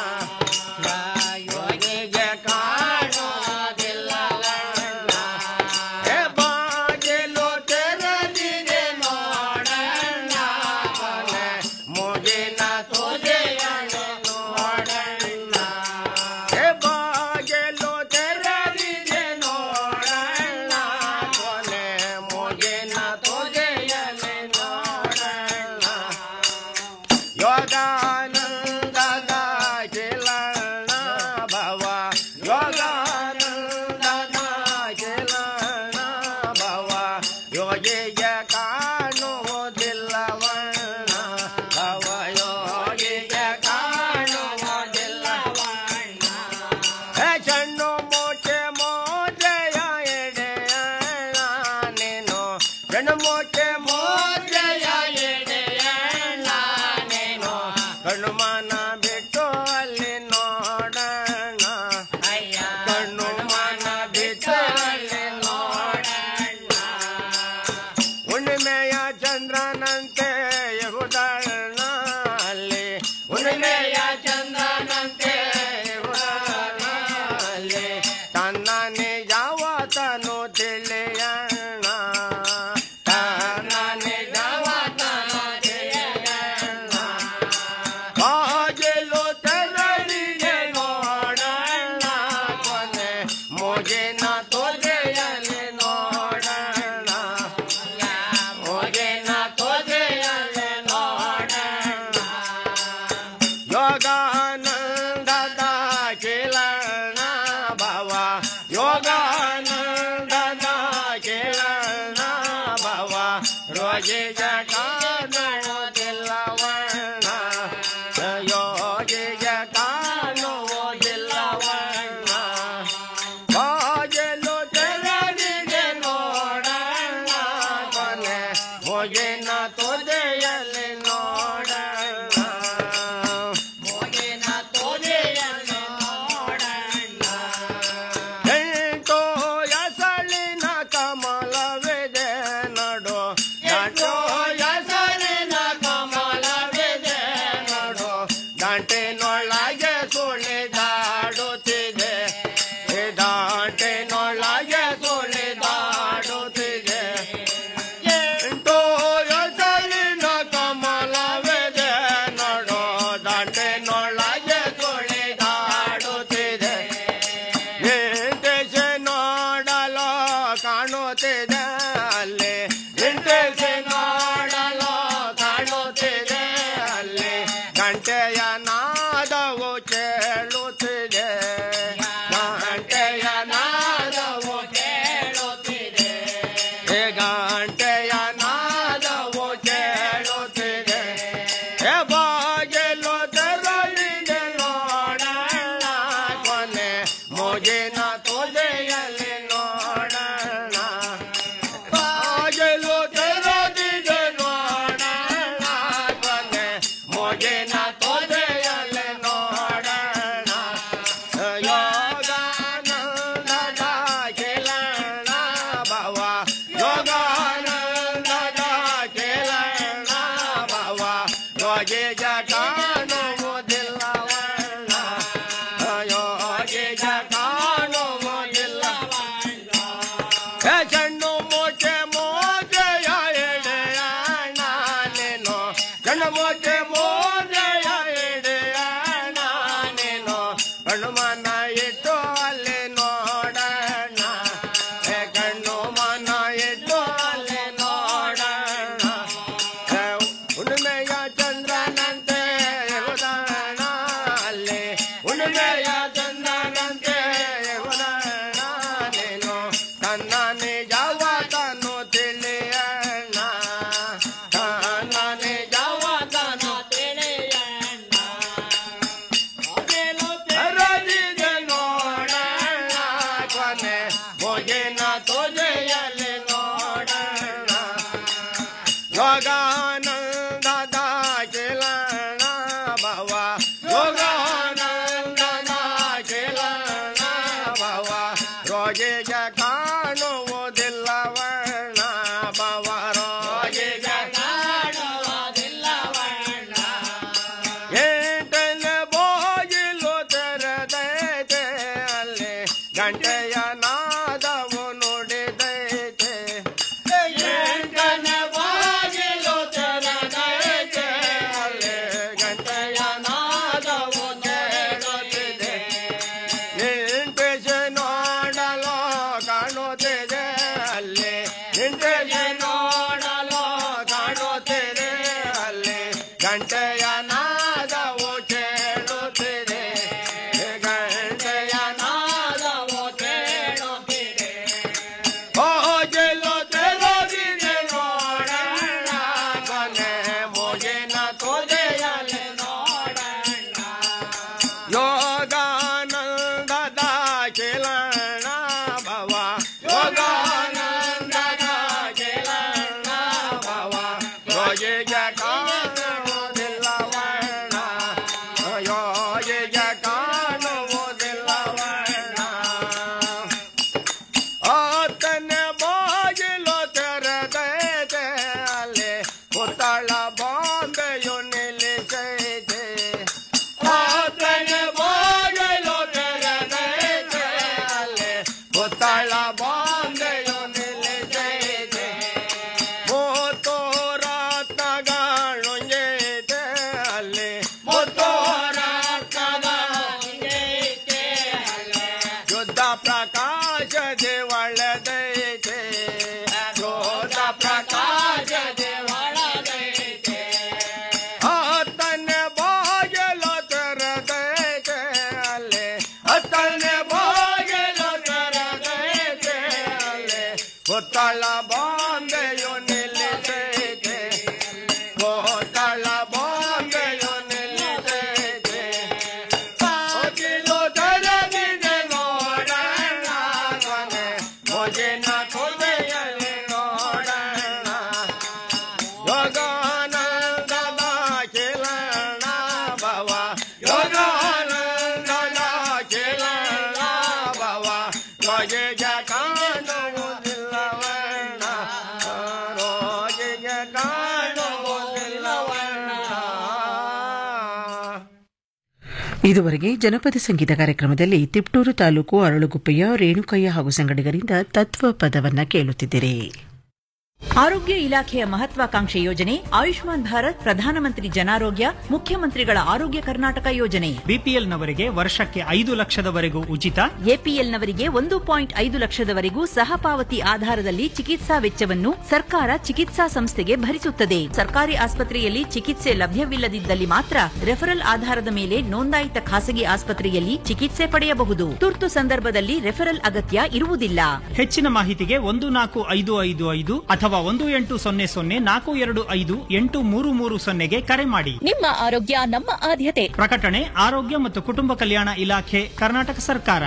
ಯೋಗಿಗೆ ಕಾಣುವುದಿಲ್ಲವಣ್ಣ ಹೇ ಬಾಗಿಲು ತೆರೆದಿದೆ ನೋಡಣ್ಣ ಕೊನೆ ಮುಗಿನ ತುದಿಯನ್ನು ನೋಡಣ್ಣ ಹೇ ಬಾಗಿಲು ತೆರೆದಿದೆ ನೋಡಣ್ಣ ಕೊನೆ ಮುಗಿನ ತುದಿಯಲ್ಲಿ ನೋಡಣ್ಣ ಯೋಗಾನಂದದ ಕಿಲಣ ಭವ ಯೋಗಾನಂದದ ಕಿಲಣ ಭವ ಯೋಗಿಗೆ ಕಾಣುವುದಿಲ್ಲವಣ್ಣ ಭವ ಯೋಗಿಗೆ ಕಾಣುವುದಿಲ್ಲವಣ್ಣ ಹೇ ಚಣ್ಣು ಮೋಚೆ ಮೋಜೆಯ ಎಡೆಯಣ್ಣ ನೀನು ಚಣ್ಣು ಮೋಚೆ ಮೋಜೆಯ ಎಡೆಯಣ್ಣ ನೀನು ಕಣ್ಣು ಮನ ಬಿಟ್ಟು ಅಲ್ಲಿ ನೋಡಣ್ಣ ಕಣ್ಣು ಮನ ಬಿಟ್ಟು ಅಲ್ಲಿ ನೋಡಣ್ಣ ಹುಣ್ಣಿಮೆಯ ಚಂದ್ರನಂತೆ ಯಹುದಣ್ಣ ಅಲ್ಲಿ ಹುಣ್ಣಿಮೆಯ ಚಂದ್ರನಂತೆ ಯಹುದಣ್ಣ ಅಲ್ಲಿ ತನ್ನ ನಿಜವತನು ತಿಳಿಯಣ್ಣ ತನ್ನ ನಿಜವತನು ತಿಳಿಯಣ್ಣ ಬಾಗಿಲು ತೆರಳಿಗೆ ನೋಡಣ್ಣ ಕೊನೆ ಮುಗಿನ ತೊದೆಯಲ್ಲಿ ನೋಡಣ್ಣ ಮುಗಿನ ತೊದೆಯಲ್ಲಿ ನೋಡಣ್ಣ ಯೋಗಾನಂದದ ಕಿಲಣ ಭವ ಯೋಗಾನಂದದ ಕಿಲಣ ಭವ ರೋಗಿಗ ಕಾಣುವುದಿಲ್ಲವಣ್ಣ ಯೋಗಿಗ ಕಾಣುವುದಿಲ್ಲವಣ್ಣ ಬಾಗಿಲು ತೆರಳಿಗೆ ನೋಡಣ್ಣ ಕೊನೆ ಮುಗಿನ ತುದಿಯಲ್ಲಿ ನೋಡಣ್ಣ ಮುಗಿನ ತುದಿಯಲ್ಲಿ ನೋಡಣ್ಣ ಎಂಟೋ ಎಸಳಿನ ಕಮಲವಿದೆ ನಡು ಎಂಟೋ ಎಸಳಿನ ಕಮಲವಿದೆ ನಡು ದಂಟಿನೊಳಗೆ ಸುಳಿದಾಡುತ್ತಿದೆ ಈ ದಾಟಿನೊಳಗೆ ಸುಳಿದಾಡುತ್ತಿದೆ ಎಂಟೋ ಎಸಳಿನ ಕಮಲವಿದೆ ನಡು ದಂಟಿನೊಳಗೆ ಸುಳಿದಾಡುತ್ತಿದೆ ನಿಂತಿಸಿ ನೋಡಲು ಕಾಣುತ್ತಿದೆ ಅಲ್ಲಿ ನಿಂತಿಸಿ ನೋಡಲು ಕಾಣುತ್ತಿದೆ ಅಲ್ಲಿ ಗಂಟೆಯ ನಾದವು ಕೇಳುತ್ತಿದೆ ಗಂಟೆಯ ಬಾಗಿಲು ತೆರಳಿದೆ ನೋಡೋಣ ಕೊನೆ ಮುಗಿನ ತುದಿಯಲ್ಲಿ ನೋಡೋಣ ಬಾಗಿಲು ತೆರೆದಿದೆ ನೋಡೋಣ ಕೊನೆ ಮುಗಿನ ತುದಿಯಲ್ಲಿ ನೋಡೋಣ ಯೋಗಾನಂದದ ಕಿರಣ ಭವ ಯೋಗಾನಂದದ ಕಿರಣ ಭವ ಯೋಗಿ ಕಾಣುವುದಿಲ್ಲವಣ್ಣ ಯೋಗಿ ಕಾಣುವುದಿಲ್ಲ ಹೇ ಕಣ್ಣು ಮೋಚೆ ಮೋಜೆಯ ಎಡೆಯಣ ನೀನು ಕಣ್ಣು ಮೋಚೆ ಮೋಜೆಯ ಎಡೆಯಣ ನೀನು ಕಣ್ಣು ಮನ ಇಟ್ಟು ಅಲ್ಲಿ ನೋಡೋಣ ಹೇ ಕಣ್ಣು ಮನ ಇಟ್ಟು ಅಲ್ಲಿ ನೋಡೋಣ ಹೇ ಹುಣ್ಣಿಮೆಯ ಚಂದ್ರನಂತೆ ಉದಾಹರಣ ಅಲ್ಲಿ ಹುಣ್ಣಿಮೆಯ ಚಂದ್ರನಂತೆ ಉದಾಹರಣ ನೀನು ತನ್ನ ನಿಜವ ತನ್ನು ತಿಳಿಯಣ್ಣ ತನ್ನ ನಿಜವ ತನ್ನು ತಿಳಿಯಣ್ಣ ಹರದಿದೆ ನೋಡೋಣ ಕೊನೆ ಮುಗಿನ ತುದಿಯಲ್ಲಿ ನೋಡೋಣ ಯೋಗಾನಂದದ ಕಿರಣ ಭವ ಯೋಗಾನಂದದ ಕಿರಣ ಭವ ರೋಗಿಗೆ ಕಾಣುವುದಿಲ್ಲವಣ್ಣ ಭವ ರೋಗಿಗೆ ಕಾಣುವುದಿಲ್ಲವಣ್ಣ ಏಟನೆ ಬಾಗಿಲು ತೆರೆದೈತೆ ಅಲ್ಲಿ ಗಂಟೆಯ ನಾದವು ನುಡಿದೈತೆ ಎಂಟನೆ ಬಾಗಿಲು ತೆರೆದೈತೆ ಅಲ್ಲಿ ಗಂಟೆಯ ನಾದವು ಕೇಳುತ್ತಿದೆ ಎಂಟೆಸೆ ನೋಡಲು ಕಾಣುತ್ತಿದೆ ಅಲ್ಲಿ ಎಂಟೆಸೆ ನೋಡಲು ಕಾಣುತ್ತಿದೆ ಅಲ್ಲಿ ಗಂಟೆಯ ನಾದವು ಕೇಳುತ್ತಿದೆ ಗಂಟೆಯ ನಾದವು ಕೇಳುತ್ತಿದೆ ಹೋಗಿಲು ತೆರದಿದೆ ನೋಡೋಣ ಕೊನೆ ಮುಗಿನ ತುದಿಯಲ್ಲಿ ನೋಡೋಣ ಯೋಗಾನಂದದ ಕಿರಣ ಭವ ಯೋಗಾನಂದದ ಕಿರಣ ಭವ ಯೋಗಿಗೆ ಕಾಣುವುದಿಲ್ಲವಣ್ಣ ಯೋಗಿಗೆ ಕಾಣುವುದಿಲ್ಲವಣ್ಣ ಆತನ ಬಾಗಿಲು ತೆರೆದೈತೆ ಅಲ್ಲಿ ಪುತ್ತಳ ಬಾಂಬೆಯು ನಿಲ್ಲಿಸೈತೆ ಆತನ ಬಾಗಿಲು ತೆರೆದೈತೆ ಅಲ್ಲಿ ಪುತ್ತಳ ಬಾಂಬೆಯು ನಿಲ್ಲಿಸೈತೆ ಮೂತು ರತ್ನಗಳು ಏತೆ ಅಲ್ಲಿ ಮೂತು ರತ್ನಗಳು ಏತೆ ಅಲ್ಲಿ ಯುದ್ಧ ಪ್ರಕಾಶ ದೇವಳದೈತೆ ಯುದ್ಧ ಪ್ರಕಾಶ ದೇವಳದೈತೆ ಆತನ ಬಾಗಿಲು ತೆರೆದೈತೆ ಅಲ್ಲಿ ಆತನ ಬಾಗಿಲು ತೆರೆದೈತೆ ಅಲ್ಲಿ ಪುತ್ತಳ ಬಾಂಬೆಯು ನಿಲ್ಲಿಸೈತೆ ಪುತ್ತಳ ಬಾಂಬೆಯು ನಿಲ್ಲಿಸೈತೆ ಬಾಗಿಲು ತೆರೆದಿದೆ ನೋಡೋಣ ಕೊನೆ ಮುಗಿನ ತುದಿಯಲ್ಲಿ ನೋಡೋಣ ಯೋಗಾನಂದದ ಕಿರಣ ಭವ ಯೋಗಾನಂದದ ಕಿರಣ ಭವ ರೋಗಿಗೆ ಕಾಣುವುದಿಲ್ಲವಣ್ಣ ರೋಗಿಗೆ ಕಾಣುವುದಿಲ್ಲವಣ್ಣ ಇದುವರೆಗೆ ಜನಪದ ಸಂಗೀತ ಕಾರ್ಯಕ್ರಮದಲ್ಲಿ ತಿಪ್ಟೂರು ತಾಲೂಕು ಅರಳುಗುಪ್ಪೆಯ ರೇಣುಕಯ್ಯ ಹಾಗೂ ಸಂಗಡಿಗರಿಂದ ತತ್ವ ಪದವನ್ನ ಕೇಳುತ್ತಿದ್ದಿರಿ ಆರೋಗ್ಯ ಇಲಾಖೆಯ ಮಹತ್ವಾಕಾಂಕ್ಷೆ ಯೋಜನೆ ಆಯುಷ್ಮಾನ್ ಭಾರತ್ ಪ್ರಧಾನಮಂತ್ರಿ ಜನಾರೋಗ್ಯ ಮುಖ್ಯಮಂತ್ರಿಗಳ ಆರೋಗ್ಯ ಕರ್ನಾಟಕ ಯೋಜನೆ ಬಿಪಿಎಲ್ನವರಿಗೆ ವರ್ಷಕ್ಕೆ ಐದು ಲಕ್ಷದವರೆಗೂ ಉಚಿತ ಎಪಿಎಲ್ನವರಿಗೆ ಒಂದು ಪಾಯಿಂಟ್ ಐದು ಲಕ್ಷದವರೆಗೂ ಸಹಪಾವತಿ ಆಧಾರದಲ್ಲಿ ಚಿಕಿತ್ಸಾ ವೆಚ್ಚವನ್ನು ಸರ್ಕಾರ ಚಿಕಿತ್ಸಾ ಸಂಸ್ಥೆಗೆ ಭರಿಸುತ್ತದೆ ಸರ್ಕಾರಿ ಆಸ್ಪತ್ರೆಯಲ್ಲಿ ಚಿಕಿತ್ಸೆ ಲಭ್ಯವಿಲ್ಲದಿದ್ದಲ್ಲಿ ಮಾತ್ರ ರೆಫರಲ್ ಆಧಾರದ ಮೇಲೆ ನೋಂದಾಯಿತ ಖಾಸಗಿ ಆಸ್ಪತ್ರೆಯಲ್ಲಿ ಚಿಕಿತ್ಸೆ ಪಡೆಯಬಹುದು ತುರ್ತು ಸಂದರ್ಭದಲ್ಲಿ ರೆಫರಲ್ ಅಗತ್ಯ ಇರುವುದಿಲ್ಲ ಹೆಚ್ಚಿನ ಮಾಹಿತಿಗೆ ಒಂದು ನಾಲ್ಕು ಐದು ಐದು ಐದು ಅಥವಾ ಅಥವಾ ಒಂದು ಎಂಟು ಸೊನ್ನೆ ಸೊನ್ನೆ ನಾಲ್ಕು ಎರಡು ಐದು ಎಂಟು ಮೂರು ಮೂರು ಸೊನ್ನೆಗೆ ಕರೆ ಮಾಡಿ ನಿಮ್ಮ ಆರೋಗ್ಯ ನಮ್ಮ ಆದ್ಯತೆ ಪ್ರಕಟಣೆ ಆರೋಗ್ಯ ಮತ್ತು ಕುಟುಂಬ ಕಲ್ಯಾಣ ಇಲಾಖೆ ಕರ್ನಾಟಕ ಸರ್ಕಾರ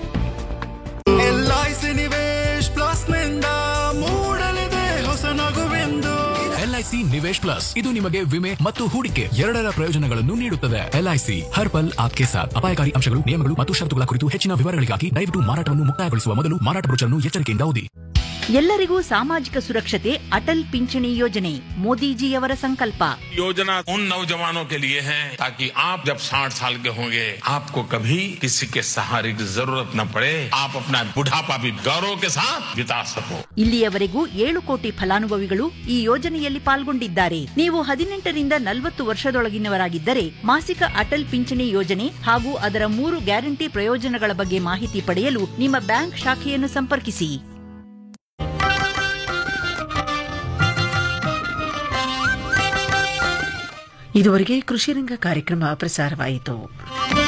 ಎಲ್ಐಸಿ ನಿವೇಶ್ ಪ್ಲಸ್ ನಿಂದ ಮೂಡಲಿದೆ ಹೊಸ ನಗುವೆಂದು ಎಲ್ಐಸಿ ನಿವೇಶ್ ಪ್ಲಸ್ ಇದು ನಿಮಗೆ ವಿಮೆ ಮತ್ತು ಹೂಡಿಕೆ ಎರಡರ ಪ್ರಯೋಜನಗಳನ್ನು ನೀಡುತ್ತದೆ ಎಲ್ಐಸಿ ಹರ್ ಪಲ್ ಆಪ್ಕೆ ಸಾಥ್ ಅಪಾಯಕಾರಿ ಅಂಶಗಳು ನಿಯಮಗಳು ಮತ್ತು ಷರತ್ತುಗಳ ಕುರಿತು ಹೆಚ್ಚಿನ ವಿವರಗಳಿಗಾಗಿ ದಯವಿಟ್ಟು ಮಾರಾಟವನ್ನು ಮುಕ್ತಾಯಗೊಳಿಸುವ ಮೊದಲು ಮಾರಾಟ ಬ್ರೋಚರ್ನ್ನು ಎಚ್ಚರಿಕೆಯಿಂದ ಓದಿ ಎಲ್ಲರಿಗೂ ಸಾಮಾಜಿಕ ಸುರಕ್ಷತೆ ಅಟಲ್ ಪಿಂಚಣಿ ಯೋಜನೆ ಮೋದಿಜಿಯವರ ಸಂಕಲ್ಪ योजना उन नौजवानों के लिए है ताकि आप जब 60 साल के होंगे आपको कभी किसी के सहारे की जरूरत न पड़े आप अपना बुढ़ापा भी गौरव के साथ बिता सको ಇಲ್ಲಿಯವರೆಗೂ ಏಳು ಕೋಟಿ ಫಲಾನುಭವಿಗಳು ಈ ಯೋಜನೆಯಲ್ಲಿ ಪಾಲ್ಗೊಂಡಿದ್ದಾರೆ ನೀವು ಹದಿನೆಂಟರಿಂದ ನಲವತ್ತು ವರ್ಷದೊಳಗಿನವರಾಗಿದ್ದರೆ ಮಾಸಿಕ ಅಟಲ್ ಪಿಂಚಣಿ ಯೋಜನೆ ಹಾಗೂ ಅದರ ಮೂರು ಗ್ಯಾರಂಟಿ ಪ್ರಯೋಜನಗಳ ಬಗ್ಗೆ ಮಾಹಿತಿ ಪಡೆಯಲು ನಿಮ್ಮ ಬ್ಯಾಂಕ್ ಶಾಖೆಯನ್ನು ಸಂಪರ್ಕಿಸಿ ಇದುವರೆಗೆ ಕೃಷಿರಂಗ ಕಾರ್ಯಕ್ರಮ ಪ್ರಸಾರವಾಯಿತು